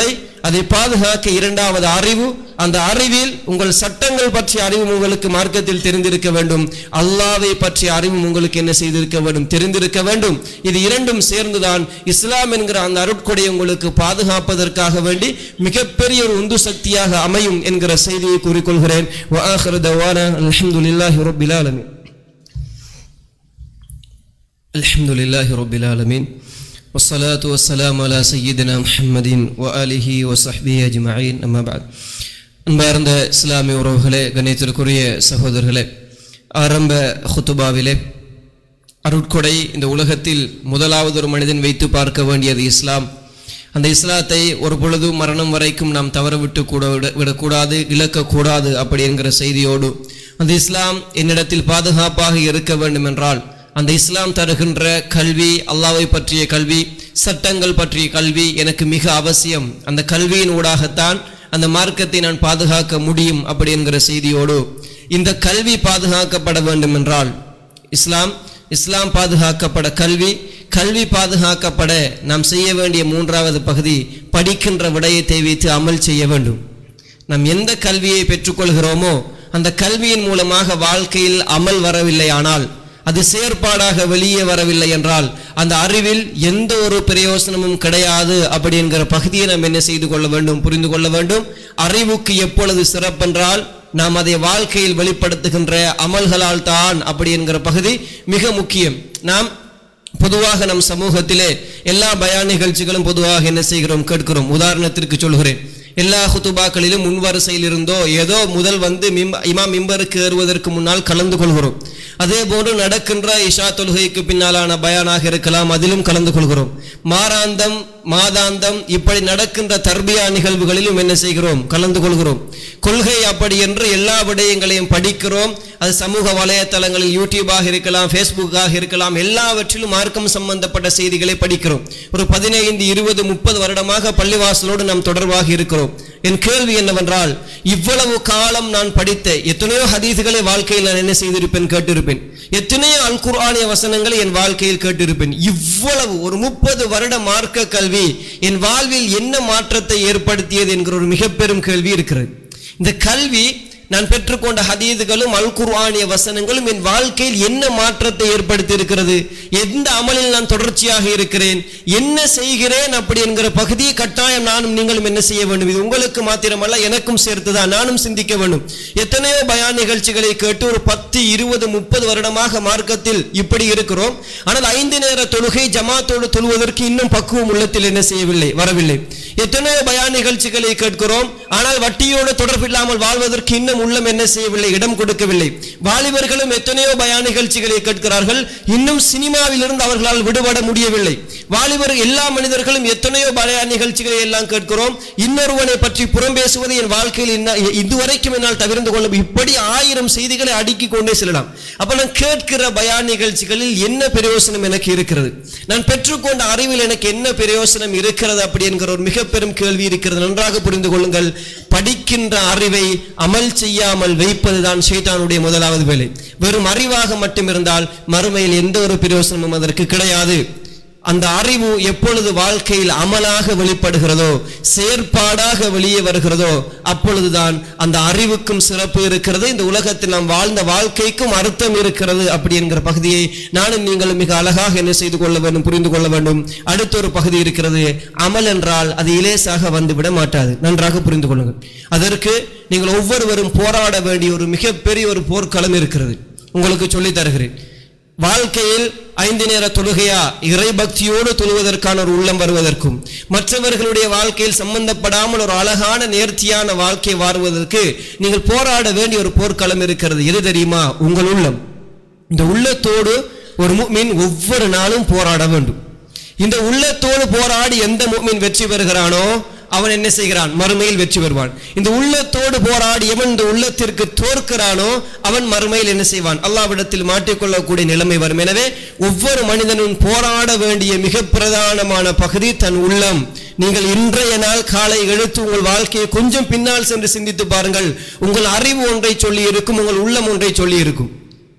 அதை பாதுகாக்க இரண்டாவது அறிவு அந்த அறிவில் உங்கள் சட்டங்கள் பற்றிய அறிவும் உங்களுக்கு மார்க்கத்தில் தெரிந்திருக்க வேண்டும் அல்லாவை பற்றிய அறிவும் உங்களுக்கு என்ன செய்திருக்க வேண்டும் தெரிந்திருக்க வேண்டும் இது இரண்டும் சேர்ந்துதான் இஸ்லாம் என்கிற அந்த அருட்கொடை உங்களுக்கு பாதுகாப்பதற்காக வேண்டி மிகப்பெரிய ஒரு உந்து சக்தியாக அமையும் என்கிற செய்தியை கூறிக்கொள்கிறேன் وآخر دعوانا الحمد لله رب العالمين الحمد لله رب العالمين والصلاة والسلام على سيدنا محمد وآله وصحبه أجمعين أما بعد அன்பார்ந்த இஸ்லாமிய உறவுகளே கணித்திற்குரிய சகோதரர்களே ஆரம்ப ஹுத்துபாவிலே அருட்கொடை இந்த உலகத்தில் முதலாவது ஒரு மனிதன் வைத்து பார்க்க வேண்டியது இஸ்லாம் அந்த இஸ்லாத்தை ஒரு பொழுதும் மரணம் வரைக்கும் நாம் தவறவிட்டு கூட விட விடக்கூடாது இழக்கக்கூடாது அப்படி என்கிற செய்தியோடு அந்த இஸ்லாம் என்னிடத்தில் பாதுகாப்பாக இருக்க வேண்டும் என்றால் அந்த இஸ்லாம் தருகின்ற கல்வி அல்லாவை பற்றிய கல்வி சட்டங்கள் பற்றிய கல்வி எனக்கு மிக அவசியம் அந்த கல்வியின் ஊடாகத்தான் அந்த மார்க்கத்தை நான் பாதுகாக்க முடியும் அப்படி என்கிற செய்தியோடு இந்த கல்வி பாதுகாக்கப்பட வேண்டும் என்றால் இஸ்லாம் இஸ்லாம் பாதுகாக்கப்பட கல்வி கல்வி பாதுகாக்கப்பட நாம் செய்ய வேண்டிய மூன்றாவது பகுதி படிக்கின்ற விடயத்தை வைத்து அமல் செய்ய வேண்டும் நாம் எந்த கல்வியை பெற்றுக்கொள்கிறோமோ அந்த கல்வியின் மூலமாக வாழ்க்கையில் அமல் வரவில்லை ஆனால் அது செயற்பாடாக வெளியே வரவில்லை என்றால் அந்த அறிவில் எந்த ஒரு பிரயோசனமும் கிடையாது அப்படி என்கிற பகுதியை நாம் என்ன செய்து கொள்ள வேண்டும் புரிந்து கொள்ள வேண்டும் அறிவுக்கு எப்பொழுது சிறப்பென்றால் நாம் அதை வாழ்க்கையில் வெளிப்படுத்துகின்ற அமல்களால் தான் அப்படி என்கிற பகுதி மிக முக்கியம் நாம் பொதுவாக நம் சமூகத்திலே எல்லா பயான் நிகழ்ச்சிகளும் பொதுவாக என்ன செய்கிறோம் கேட்கிறோம் உதாரணத்திற்கு சொல்கிறேன் எல்லா ஹுத்துபாக்களிலும் முன்வரிசையில் இருந்தோ ஏதோ முதல் வந்து மிம்ப இமாம் மிம்பருக்கு ஏறுவதற்கு முன்னால் கலந்து கொள்கிறோம் அதே போன்று நடக்கின்ற இஷா தொழுகைக்கு பின்னாலான பயானாக இருக்கலாம் அதிலும் கலந்து கொள்கிறோம் மாராந்தம் மாதாந்தம் இப்படி நடக்கின்ற தர்பியா நிகழ்வுகளிலும் என்ன செய்கிறோம் கலந்து கொள்கிறோம் கொள்கை அப்படி என்று எல்லா விடயங்களையும் படிக்கிறோம் அது சமூக வலைத்தளங்களில் யூடியூபாக இருக்கலாம் ஃபேஸ்புக்காக இருக்கலாம் எல்லாவற்றிலும் மார்க்கம் சம்பந்தப்பட்ட செய்திகளை படிக்கிறோம் ஒரு பதினைந்து இருபது முப்பது வருடமாக பள்ளிவாசலோடு நாம் தொடர்பாக இருக்கிறோம் என் கேள்வி என்னவென்றால் இவ்வளவு காலம் நான் படித்த எத்தனையோ ஹதீசுகளை வாழ்க்கையில் நான் என்ன செய்திருப்பேன் கேட்டிருப்பேன் எத்தனையோ அல் குர்ஆனிய வசனங்களை என் வாழ்க்கையில் கேட்டிருப்பேன் இவ்வளவு ஒரு முப்பது வருட மார்க்க கல்வி என் வாழ்வில் என்ன மாற்றத்தை ஏற்படுத்தியது என்கிற ஒரு மிக பெரும் கேள்வி இருக்கிறது இந்த கல்வி நான் பெற்றுக்கொண்ட ஹதீதுகளும் அல் குர்ஆனிய வசனங்களும் என் வாழ்க்கையில் என்ன மாற்றத்தை ஏற்படுத்தி இருக்கிறது எந்த அமலில் நான் தொடர்ச்சியாக இருக்கிறேன் என்ன செய்கிறேன் அப்படி என்கிற பகுதியை கட்டாயம் நானும் நீங்களும் என்ன செய்ய வேண்டும் இது உங்களுக்கு மாத்திரமல்ல எனக்கும் சேர்த்துதான் நானும் சிந்திக்க வேண்டும் எத்தனையோ பயான் நிகழ்ச்சிகளை கேட்டு ஒரு பத்து இருபது முப்பது வருடமாக மார்க்கத்தில் இப்படி இருக்கிறோம் ஆனால் ஐந்து நேர தொழுகை ஜமாத்தோடு தொழுவதற்கு இன்னும் பக்குவம் உள்ளத்தில் என்ன செய்யவில்லை வரவில்லை எத்தனையோ பயான் நிகழ்ச்சிகளை கேட்கிறோம் ஆனால் வட்டியோடு தொடர்பில்லாமல் வாழ்வதற்கு இன்னும் உள்ளம் என்ன செய்யவில்லை இடம் கொடுக்கவில்லை வாலிபர்களும் எத்தனையோ பயான் நிகழ்ச்சிகளை கேட்கிறார்கள் இன்னும் சினிமாவில் இருந்து அவர்களால் விடுபட முடியவில்லை வாலிபர் எல்லா மனிதர்களும் எத்தனையோ பயான் நிகழ்ச்சிகளை எல்லாம் கேட்கிறோம் இன்னொருவனை பற்றி புறம் பேசுவது என் வாழ்க்கையில் என்ன இதுவரைக்கும் என்னால் தவிர்த்து கொள்ள இப்படி ஆயிரம் செய்திகளை அடுக்கிக் கொண்டே செல்லலாம் அப்ப நான் கேட்கிற பயான் நிகழ்ச்சிகளில் என்ன பிரயோசனம் எனக்கு இருக்கிறது நான் பெற்றுக்கொண்ட அறிவில் எனக்கு என்ன பிரயோசனம் இருக்கிறது அப்படி என்கிற ஒரு மிக பெரும் கேள்வி இருக்கிறது நன்றாக புரிந்து கொள்ளுங்கள் படிக்கின்ற அறிவை அமல் செய்யாமல் வைப்பதுதான் ஷைத்தானுடைய முதலாவது வேலை வெறும் அறிவாக மட்டும் இருந்தால் மறுமையில் எந்த ஒரு பிரயோசனமும் அதற்கு கிடையாது அந்த அறிவு எப்பொழுது வாழ்க்கையில் அமலாக வெளிப்படுகிறதோ செயற்பாடாக வெளியே வருகிறதோ அப்பொழுதுதான் அந்த அறிவுக்கும் சிறப்பு இருக்கிறது இந்த உலகத்தில் நாம் வாழ்ந்த வாழ்க்கைக்கும் அர்த்தம் இருக்கிறது அப்படி என்கிற பகுதியை நானும் நீங்களும் மிக அழகாக என்ன செய்து கொள்ள வேண்டும் புரிந்து கொள்ள வேண்டும் அடுத்த ஒரு பகுதி இருக்கிறது அமல் என்றால் அது இலேசாக வந்து விட மாட்டாது நன்றாக புரிந்து கொள்ளுங்கள் அதற்கு நீங்கள் ஒவ்வொருவரும் போராட வேண்டிய ஒரு மிகப்பெரிய ஒரு போர்க்களம் இருக்கிறது உங்களுக்கு சொல்லித் தருகிறேன் வாழ்க்கையில் ஐந்து நேர தொழுகையா இறை பக்தியோடு தொழுவதற்கான ஒரு உள்ளம் வருவதற்கும் மற்றவர்களுடைய வாழ்க்கையில் சம்பந்தப்படாமல் ஒரு அழகான நேர்த்தியான வாழ்க்கை வாழ்வதற்கு நீங்கள் போராட வேண்டிய ஒரு போர்க்களம் இருக்கிறது எது தெரியுமா உங்கள் உள்ளம் இந்த உள்ளத்தோடு ஒரு முஃமின் ஒவ்வொரு நாளும் போராட வேண்டும் இந்த உள்ளத்தோடு போராடி எந்த முஃமின் வெற்றி பெறுகிறானோ அவன் என்ன செய்கிறான் மறுமையில் வெற்றி பெறுவான் இந்த உள்ளத்தோடு போராடி எவன் இந்த உள்ளத்திற்கு தோற்கிறானோ அவன் மறுமையில் என்ன செய்வான் அல்லாவிடத்தில் மாட்டிக்கொள்ளக்கூடிய நிலைமை வரும் எனவே ஒவ்வொரு மனிதனும் போராட வேண்டிய மிக பிரதானமான பகுதி தன் உள்ளம் நீங்கள் இன்றைய நாள் காலை எழுத்து உங்கள் வாழ்க்கையை கொஞ்சம் பின்னால் சென்று சிந்தித்து பாருங்கள் உங்கள் அறிவு ஒன்றை சொல்லி இருக்கும் உங்கள் உள்ளம் ஒன்றை சொல்லி இருக்கும்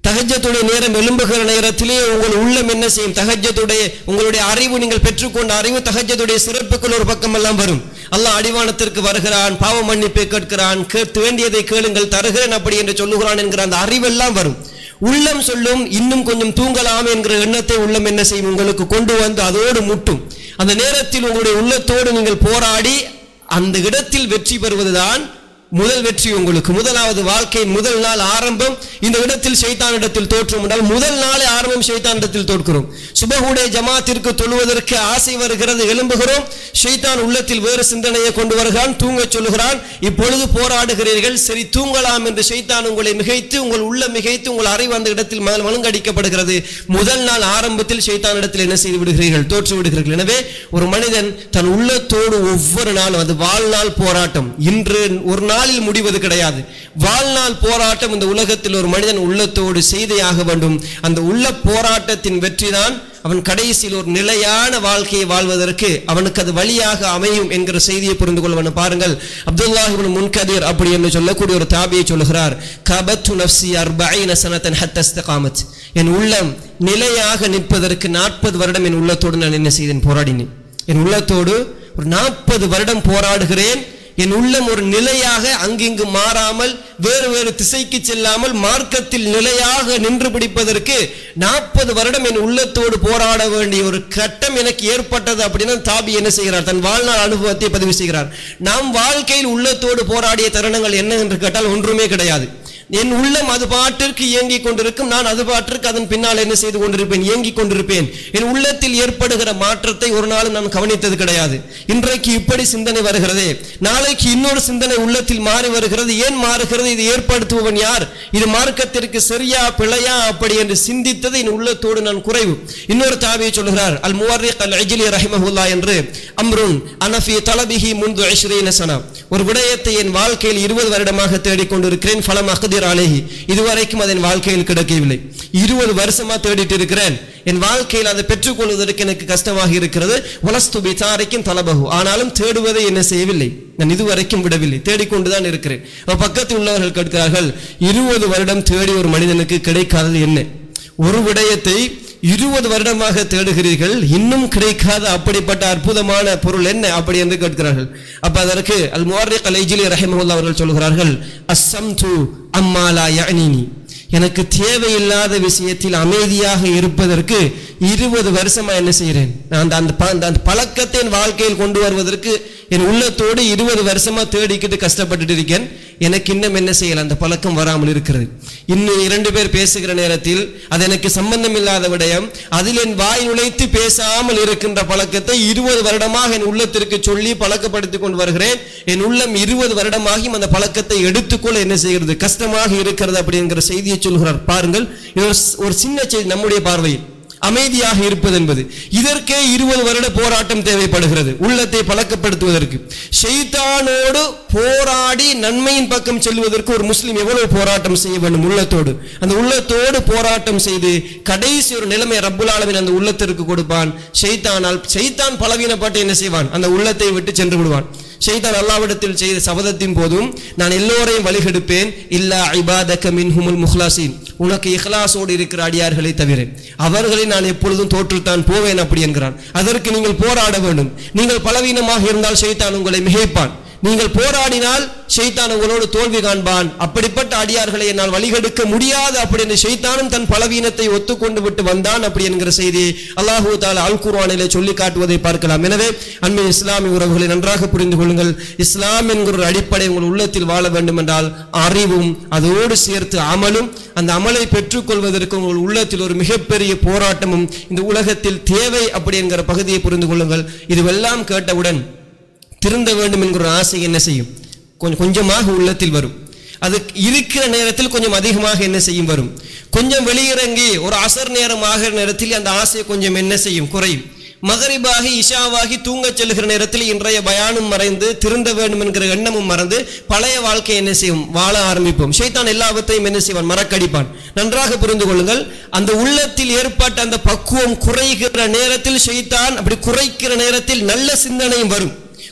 தகஜத்துடைய நேரம் எழும்புகிற நேரத்திலே உங்கள் உள்ளம் என்ன செய்யும் தகஜத்துடைய உங்களுடைய அறிவு நீங்கள் பெற்றுக்கொண்ட அறிவு தகஜத்துடைய சிறப்புக்குள் ஒரு பக்கம் எல்லாம் வரும் அல்லாஹ் அடிவானத்திற்கு வருகிறான் பாவ மன்னிப்பை கேட்கிறான் கேட்டு வேண்டியதை கேளுங்கள் தருகிறேன் அப்படி என்று சொல்லுகிறான் என்கிற அந்த அறிவெல்லாம் வரும் உள்ளம் சொல்லும் இன்னும் கொஞ்சம் தூங்கலாம் என்கிற எண்ணத்தை உள்ளம் என்ன செய்யும் உங்களுக்கு கொண்டு வந்து அதோடு முட்டும் அந்த நேரத்தில் உங்களுடைய உள்ளத்தோடு நீங்கள் போராடி அந்த இடத்தில் வெற்றி பெறுவதுதான் முதல் வெற்றி உங்களுக்கு முதலாவது வாழ்க்கையின் முதல் நாள் ஆரம்பம் இந்த இடத்தில் ஷைத்தானிடத்தில் தோற்றும் என்றால் முதல் நாளே ஆரம்பம் ஷைத்தானிடத்தில் தோற்கிறோம் சுபகுடைய ஜமாத்திற்கு தொழுவதற்கு ஆசை வருகிறது எழும்புகிறோம் ஷைத்தான் உள்ளத்தில் வேறு சிந்தனையை கொண்டு வருகிறான் தூங்கச் சொல்லுகிறான் இப்பொழுது போராடுகிறீர்கள் சரி தூங்கலாம் என்று ஷைத்தான் உங்களை மிகைத்து உங்கள் உள்ள மிகைத்து உங்கள் அறிவு அந்த இடத்தில் ம- மழுங்கடிக்கப்படுகிறது முதல் நாள் ஆரம்பத்தில் ஷைத்தானிடத்தில் என்ன செய்து விடுகிறீர்கள் தோற்று விடுகிறீர்கள் எனவே ஒரு மனிதன் தன் உள்ளத்தோடு ஒவ்வொரு நாளும் அது வாழ்நாள் போராட்டம் இன்று ஒரு நாளில் முடிவது கிடையாது வாழ்நாள் போராட்டம் இந்த உலகத்தில் ஒரு மனிதன் உள்ளத்தோடு செய்தே வேண்டும் அந்த உள்ள போராட்டத்தின் வெற்றிதான் அவன் கடைசியில் ஒரு நிலையான வாழ்க்கையை வாழ்வதற்கு அவனுக்கு அது வழியாக அமையும் என்கிற செய்தியை புரிந்து கொள்வன பாருங்கள் அப்துல்லாஹிபின் முன்கதீர் அப்படி என்று சொல்லக்கூடிய ஒரு தாபியை சொல்லுகிறார் கபத்து நஃப்சி அர்பைன சனத்தன் ஹத்தஸ்தகாமத் என் உள்ளம் நிலையாக நிற்பதற்கு நாற்பது வருடம் என் உள்ளத்தோடு நான் என்ன செய்தேன் போராடினேன் என் உள்ளத்தோடு ஒரு நாற்பது வருடம் போராடுகிறேன் என் உள்ளம் ஒரு நிலையாக அங்கிங்கு மாறாமல் வேறு வேறு திசைக்கு செல்லாமல் மார்க்கத்தில் நிலையாக நின்று பிடிப்பதற்கு நாற்பது வருடம் என் உள்ளத்தோடு போராட வேண்டிய ஒரு கட்டம் எனக்கு ஏற்பட்டது அப்படின்னா தாபி என்ன செய்கிறார் தன் வாழ்நாள் அனுபவத்தை பதிவு செய்கிறார் நாம் வாழ்க்கையில் உள்ளத்தோடு போராடிய தருணங்கள் என்ன என்று கேட்டால் ஒன்றுமே கிடையாது என் உள்ளம் அது பாட்டிற்கு இயங்கிக் கொண்டிருக்கும் நான் அது பாட்டிற்கு அதன் பின்னால் என்ன செய்து கொண்டிருப்பேன் இயங்கிக் கொண்டிருப்பேன் என் உள்ளத்தில் ஏற்படுகிற மாற்றத்தை ஒரு நாளும் நான் கவனித்தது கிடையாது இன்றைக்கு இப்படி சிந்தனை வருகிறதே நாளைக்கு இன்னொரு சிந்தனை உள்ளத்தில் மாறி வருகிறது ஏன் மாறுகிறது இது ஏற்படுத்துபவன் யார் இது மார்க்கத்திற்கு சரியா பிழையா அப்படி என்று சிந்தித்தது என் உள்ளத்தோடு நான் குறைவு இன்னொரு தாவியை சொல்கிறார் அல் முவர்ரிக் அல் அஜிலி ரஹிமஹுல்லா என்று அம்ருன் அனஃபி தலபிஹி முந்து ஐஸ்ரீன சனா ஒரு விடயத்தை என் வாழ்க்கையில் இருபது வருடமாக தேடிக்கொண்டிருக்கிறேன் ஃபலம் அகதிர் அலேஹி இதுவரைக்கும் அது என் வாழ்க்கையில் கிடைக்கவில்லை இருபது வருஷமா தேடிட்டு இருக்கிறேன் என் வாழ்க்கையில் அதை பெற்றுக்கொள்வதற்கு எனக்கு கஷ்டமாக இருக்கிறது வலஸ்து பிசாரிக்கும் தலபகு ஆனாலும் தேடுவதை என்ன செய்யவில்லை நான் இதுவரைக்கும் விடவில்லை தேடிக்கொண்டுதான் இருக்கிறேன் அப்ப பக்கத்தில் உள்ளவர்கள் கேட்கிறார்கள் இருபது வருடம் தேடி ஒரு மனிதனுக்கு கிடைக்காதது என்ன ஒரு விடயத்தை இருபது வருடமாக தேடுகிறீர்கள் இன்னும் கிடைக்காத அப்படிப்பட்ட அற்புதமான பொருள் என்ன அப்படி என்று கேட்கிறார்கள் அப்ப அதற்கு அல் முவர்ரிக் அல் ஐஜிலி ரஹிமஹுல்லா அவர்கள் சொல்கிறார்கள் அஸ்ஸம் து அம்மாலா யஅனினி எனக்கு தேவையில்லாத விஷயத்தில் அமைதியாக இருப்பதற்கு இருபது வருஷமா என்ன செய்கிறேன் நான் அந்த அந்த ப- அந்த பழக்கத்தை என் வாழ்க்கையில் கொண்டு வருவதற்கு என் உள்ளத்தோடு இருபது வருஷமா தேடிக்கிட்டு கஷ்டப்பட்டுட்டு இருக்கேன் எனக்கு இன்னும் என்ன செய்யல அந்த பழக்கம் வராமல் இருக்கிறது இன்னும் இரண்டு பேர் பேசுகிற நேரத்தில் அது எனக்கு சம்பந்தம் இல்லாத விடயம் அதில் என் வாய் நுழைத்து பேசாமல் இருக்கின்ற பழக்கத்தை இருபது வருடமாக என் உள்ளத்திற்கு சொல்லி பழக்கப்படுத்திக் கொண்டு வருகிறேன் என் உள்ளம் இருபது வருடமாகியும் அந்த பழக்கத்தை எடுத்துக்கொள்ள என்ன செய்கிறது கஷ்டமாக இருக்கிறது அப்படிங்கிற செய்தியை சொல்கிறார் பாருங்கள் இது ஒரு ஸ்- ஒரு சின்ன செய்தி நம்முடைய பார்வையில் அமைதியாக இருப்பது என்பது இதற்கே இருபது வருட போராட்டம் தேவைப்படுகிறது உள்ளத்தை பழக்கப்படுத்துவதற்கு ஷைத்தானோடு போராடி நன்மையின் பக்கம் செல்வதற்கு ஒரு முஸ்லிம் எவ்வளவு போராட்டம் செய்ய வேண்டும் உள்ளத்தோடு அந்த உள்ளத்தோடு போராட்டம் செய்து கடைசி ஒரு நிலைமை ரப்புல் ஆலமீன் அந்த உள்ளத்திற்கு கொடுப்பான் ஷைத்தானால் ஷைத்தான் பலவீனப்பட்டு என்ன செய்வான் அந்த உள்ளத்தை விட்டு சென்று விடுவான் ஷைத்தான் அல்லாவிடத்தில் செய்த சபதத்தின் போதும் நான் எல்லோரையும் வழிகெடுப்பேன் இல்லா இபாதக மின்ஹுமுல் முஹ்லாசின் உனக்கு இஹ்லாஸோடு இருக்கிற அடியார்களை தவிர அவர்களை நான் எப்பொழுதும் தோற்றுத்தான் போவேன் அப்படி என்கிறான் அதற்கு நீங்கள் போராட வேண்டும் நீங்கள் பலவீனமாக இருந்தால் ஷைத்தான் உங்களை மிகைப்பான் நீங்கள் போராடினால் ஷைத்தான் உங்களோடு தோல்வி காண்பான் அப்படிப்பட்ட அடியார்களை என்னால் வழிகெடுக்க முடியாது அப்படி என்று ஷைத்தானும் தன் பலவீனத்தை ஒத்துக்கொண்டு விட்டு வந்தான் அப்படி என்கிற செய்தி அல்லாஹூ தாலா அல் குர்ஆனிலே சொல்லி காட்டுவதை பார்க்கலாம் எனவே அன்மை இஸ்லாமிய உறவுகளை நன்றாக புரிந்து கொள்ளுங்கள் இஸ்லாம் என்கிற ஒரு அடிப்படை உங்கள் உள்ளத்தில் வாழ வேண்டும் என்றால் அறிவும் அதோடு சேர்த்து அமலும் அந்த அமலை பெற்றுக்கொள்வதற்கு உங்கள் உள்ளத்தில் ஒரு மிகப்பெரிய போராட்டமும் இந்த உலகத்தில் தேவை அப்படி என்கிற பகுதியை புரிந்து கொள்ளுங்கள் இதுவெல்லாம் கேட்டவுடன் திருந்த வேண்டும் என்கிற ஒரு ஆசை என்ன செய்யும் கொஞ்சம் கொஞ்சமாக உள்ளத்தில் வரும் அது இருக்கிற நேரத்தில் கொஞ்சம் அதிகமாக என்ன செய்யும் வரும் கொஞ்சம் வெளியிறங்கி ஒரு அசர் நேரம் ஆகிற நேரத்தில் அந்த ஆசை கொஞ்சம் என்ன செய்யும் குறையும் மகரிபாகி இஷாவாகி தூங்கச் செல்கிற நேரத்தில் இன்றைய பயானும் மறைந்து திருந்த வேண்டும் என்கிற எண்ணமும் மறந்து பழைய வாழ்க்கை என்ன செய்யும் வாழ ஆரம்பிப்போம் ஷைத்தான் எல்லாவற்றையும் என்ன செய்வான் மறக்கடிப்பான் நன்றாக புரிந்து கொள்ளுங்கள் அந்த உள்ளத்தில் ஏற்பட்ட அந்த பக்குவம் குறைகிற நேரத்தில் ஷைத்தான் அப்படி குறைக்கிற நேரத்தில் நல்ல சிந்தனையும் வரும்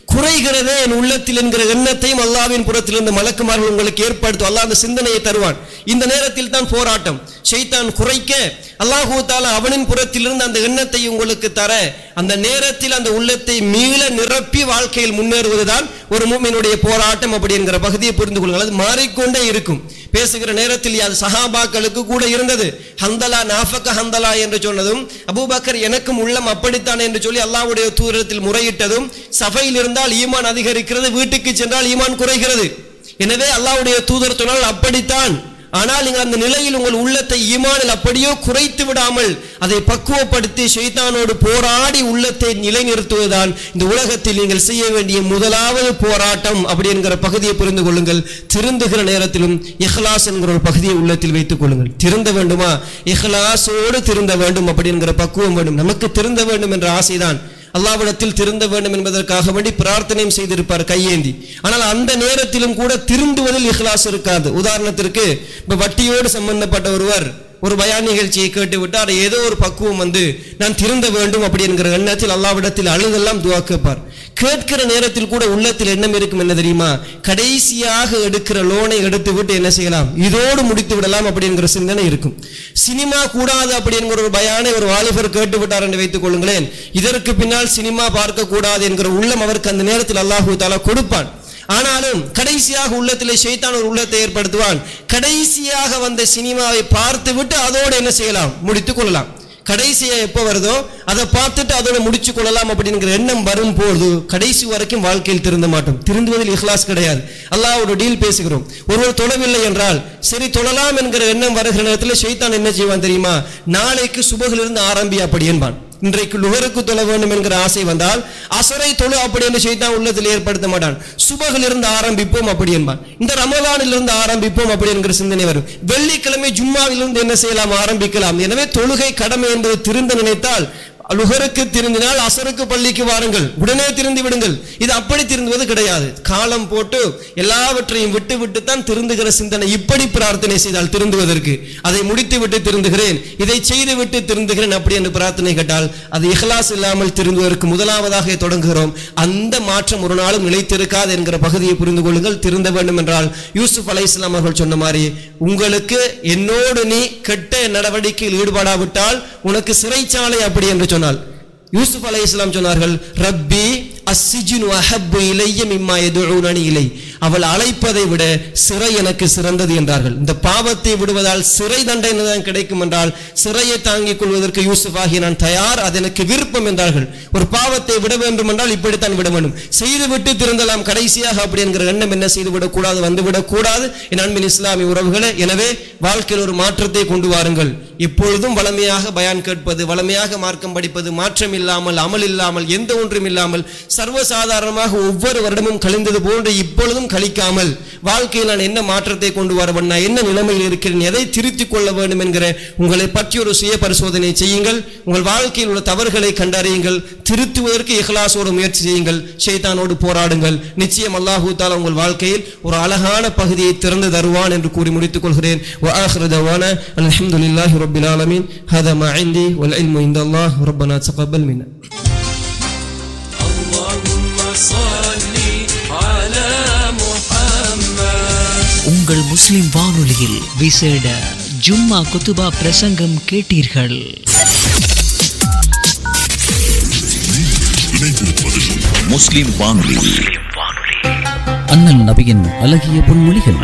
குறைகிறதே என் உள்ளத்தில் என்கிற எண்ணத்தையும் அல்லாவின் புறத்திலிருந்து மலக்குமார்கள் உங்களுக்கு ஏற்படுத்தும் அல்லாஹ் அந்த சிந்தனையை தருவான் இந்த நேரத்தில் தான் போராட்டம் ஷைத்தான் குறைக்க அல்லாஹூ தாலா அவனின் புறத்திலிருந்து அந்த எண்ணத்தை உங்களுக்கு தர அந்த நேரத்தில் அந்த உள்ளத்தை மீள நிரப்பி வாழ்க்கையில் முன்னேறுவதுதான் ஒரு மூமினுடைய போராட்டம் அப்படி என்கிற பகுதியை புரிந்து கொள்ளுங்கள் அது மாறிக்கொண்டே இருக்கும் பேசுகிற நேரத்தில் அது சஹாபாக்களுக்கு கூட இருந்தது ஹந்தலா நாஃபக ஹந்தலா என்று சொன்னதும் அபூபக்கர் எனக்கும் உள்ளம் அப்படித்தான் என்று சொல்லி அல்லாஹ்வுடைய தூரத்தில் முறையிட்டதும் சபையில் இருந்தால் ஈமான் அதிகரிக்கிறது வீட்டுக்கு சென்றால் ஈமான் குறைகிறது எனவே அல்லாஹ்வுடைய தூதர் சொன்னால் அப்படித்தான் ஆனால் நீங்கள் அந்த நிலையில் உங்கள் உள்ளத்தை ஈமானில் அப்படியோ குறைத்து விடாமல் அதை பக்குவப்படுத்தி ஷைத்தானோடு போராடி உள்ளத்தை நிலைநிறுத்துவதுதான் இந்த உலகத்தில் நீங்கள் செய்ய வேண்டிய முதலாவது போராட்டம் அப்படி என்கிற பகுதியை புரிந்து கொள்ளுங்கள் திருந்துகிற நேரத்திலும் இஹ்லாஸ் என்கிற ஒரு பகுதியை உள்ளத்தில் வைத்துக் கொள்ளுங்கள் திருந்த வேண்டுமா இஹ்லாஸோடு திருந்த வேண்டும் அப்படி என்கிற பக்குவம் வேண்டும் நமக்கு திருந்த வேண்டும் என்ற ஆசைதான் அல்லாவிடத்தில் திருந்த வேண்டும் என்பதற்காக வேண்டி பிரார்த்தனையும் செய்திருப்பார் கையேந்தி ஆனால் அந்த நேரத்திலும் கூட திருந்துவதில் இஹ்லாஸ் இருக்காது உதாரணத்திற்கு இப்ப வட்டியோடு சம்பந்தப்பட்ட ஒருவர் ஒரு பயான் நிகழ்ச்சியை கேட்டுவிட்டு அதை ஏதோ ஒரு பக்குவம் வந்து நான் திருந்த வேண்டும் அப்படி என்கிற எண்ணத்தில் அல்லாவிடத்தில் அழுதெல்லாம் துவா கேட்பார் கேட்கிற நேரத்தில் கூட உள்ளத்தில் எண்ணம் இருக்கும் என்ன தெரியுமா கடைசியாக எடுக்கிற லோனை எடுத்து விட்டு என்ன செய்யலாம் இதோடு முடித்து விடலாம் அப்படிங்கிற சிந்தனை இருக்கும் சினிமா கூடாது அப்படிங்கிற ஒரு பயானை ஒரு வாலிபர் கேட்டு விட்டார் என்று வைத்துக் கொள்ளுங்களேன் இதற்கு பின்னால் சினிமா பார்க்க கூடாது என்கிற உள்ளம் அவருக்கு அந்த நேரத்தில் அல்லாஹு தாலா கொடுப்பான் ஆனாலும் கடைசியாக உள்ளத்திலே ஷைத்தான் ஒரு உள்ளத்தை ஏற்படுத்துவான் கடைசியாக வந்த சினிமாவை பார்த்து விட்டு அதோடு என்ன செய்யலாம் முடித்துக் கொள்ளலாம் கடைசியா எப்போ வருதோ அதை பார்த்துட்டு அதோட முடிச்சு கொள்ளலாம் அப்படிங்கிற எண்ணம் வரும்போது கடைசி வரைக்கும் வாழ்க்கையில் திருந்த மாட்டோம் திருந்துவதில் இஹ்லாஸ் கிடையாது அல்லாஹ்வோட டீல் பேசுகிறோம் ஒருவர் தொழவில்லை என்றால் சரி தொழலாம் என்கிற எண்ணம் வருகிற நேரத்தில் ஷைத்தான் என்ன செய்வான் தெரியுமா நாளைக்கு சுபகிலிருந்து ஆரம்பி அப்படி என்பான் இன்றைக்கு லுகருக்கு தொழ வேண்டும் என்கிற ஆசை வந்தால் அசரை தொழு அப்படி என்று செய்தான் உள்ளத்தில் ஏற்படுத்த மாட்டான் சுபகில் இருந்து ஆரம்பிப்போம் அப்படி என்பான் இந்த ரமலானில் இருந்து ஆரம்பிப்போம் அப்படி என்கிற சிந்தனை வரும் வெள்ளிக்கிழமை ஜும்மாவிலிருந்து என்ன செய்யலாம் ஆரம்பிக்கலாம் எனவே தொழுகை கடமை என்பது திருந்த நினைத்தால் லுகருக்கு திருந்தினால் அசருக்கு பள்ளிக்கு வாருங்கள் உடனே திருந்து விடுங்கள் இது அப்படி திருந்துவது கிடையாது காலம் போட்டு எல்லாவற்றையும் விட்டு விட்டு தான் திருந்துகிற சிந்தனை இப்படி பிரார்த்தனை செய்தால் திருந்துவதற்கு அதை முடித்து விட்டு திருந்துகிறேன் இதை செய்து விட்டு திருந்துகிறேன் அப்படி என்று பிரார்த்தனை கேட்டால் அது இஹ்லாஸ் இல்லாமல் திருந்துவதற்கு முதலாவதாக தொடங்குகிறோம் அந்த மாற்றம் ஒரு நாளும் நிலைத்திருக்காது என்கிற பகுதியை புரிந்து கொள்ளுங்கள் திருந்த வேண்டும் என்றால் யூசுப் அலை இஸ்லாம் அவர்கள் சொன்ன மாதிரி உங்களுக்கு என்னோடு நீ கெட்ட நடவடிக்கையில் ஈடுபடாவிட்டால் உனக்கு சிறைச்சாலை அப்படி என்று சொன்னால் யூசுப் அலை இஸ்லாம் சொன்னார்கள் ரப்பி அஸ்ஸிஜினு அஹப்பு இலைய மிம்மா எதுனி இலை அவள் அழைப்பதை விட சிறை எனக்கு சிறந்தது என்றார்கள் இந்த பாவத்தை விடுவதால் சிறை தண்டனை தான் கிடைக்கும் என்றால் சிறையை தாங்கிக் கொள்வதற்கு யூசுப் ஆகிய நான் தயார் அது எனக்கு விருப்பம் என்றார்கள் ஒரு பாவத்தை விட வேண்டும் என்றால் இப்படித்தான் விட வேண்டும் செய்துவிட்டு திருந்தலாம் கடைசியாக அப்படி என்கிற எண்ணம் என்ன செய்து விடக்கூடாது வந்துவிடக் கூடாது என் அன்பின் இஸ்லாமிய உறவுகளே எனவே வாழ்க்கையில் ஒரு மாற்றத்தை கொண்டு வாருங்கள் எப்பொழுதும் வளமையாக பயான் கேட்பது வளமையாக மார்க்கம் படிப்பது மாற்றம் இல்லாமல் அமல் இல்லாமல் எந்த ஒன்றும் இல்லாமல் சர்வசாதாரணமாக ஒவ்வொரு வருடமும் கழிந்தது போன்று இப்பொழுதும் கழிக்காமல் வாழ்க்கையில் நான் என்ன மாற்றத்தை கொண்டு வரவன் நான் என்ன நிலைமையில் இருக்கிறேன் எதை திருத்திக் கொள்ள வேண்டும் என்கிற உங்களை பற்றி ஒரு சுய பரிசோதனை செய்யுங்கள் உங்கள் வாழ்க்கையில் உள்ள தவறுகளை கண்டறியுங்கள் திருத்துவதற்கு இஹ்லாசோடு முயற்சி செய்யுங்கள் ஷைத்தானோடு போராடுங்கள் நிச்சயம் அல்லாஹூ தாலா உங்கள் வாழ்க்கையில் ஒரு அழகான பகுதியை திறந்து தருவான் என்று கூறி முடித்துக் கொள்கிறேன் وآخر دعوانا الحمد لله رب العالمين هذا ما عندي والعلم عند الله ربنا تقبل منا اللهم صل على محمد உங்கள் முஸ்லிம் வானொலியில் விசேட ஜும்மா குத்துபா பிரசங்கம் கேட்டீர்கள் முஸ்லிம் வானொலி அண்ணல் நபியின் அழகிய பொன்மொழிகள்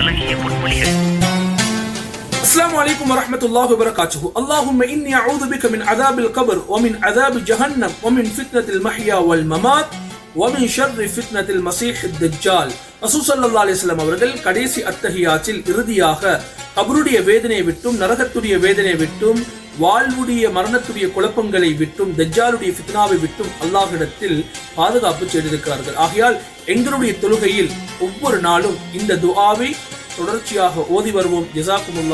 السلام عليكم ورحمة الله وبركاته اللهم إني أعوذ بك من عذاب القبر ومن عذاب جهنم ومن فتنة المحيا والممات ومن شر فتنة المسيح الدجال ரசூல் ஸல்லல்லாஹு அலைஹி வஸல்லம் அவர்கள் கடைசி அத்தஹியாத்தில் இறுதியாக கபருடைய வேதனை விட்டும் நரகத்துடைய வேதனை விட்டும் வாழ்வுடைய மரணத்துடைய குழப்பங்களை விட்டும் தஜ்ஜாலுடைய ஃபித்னாவை விட்டும் அல்லாஹ்விடத்தில் பாதுகாப்பு செய்திருக்கிறார்கள் ஆகையால் எங்களுடைய தொழுகையில் ஒவ்வொரு நாளும் இந்த துஆவை தொடர்ச்சியாக ஓதி வருவோம் ஜசாக்குமுல்லா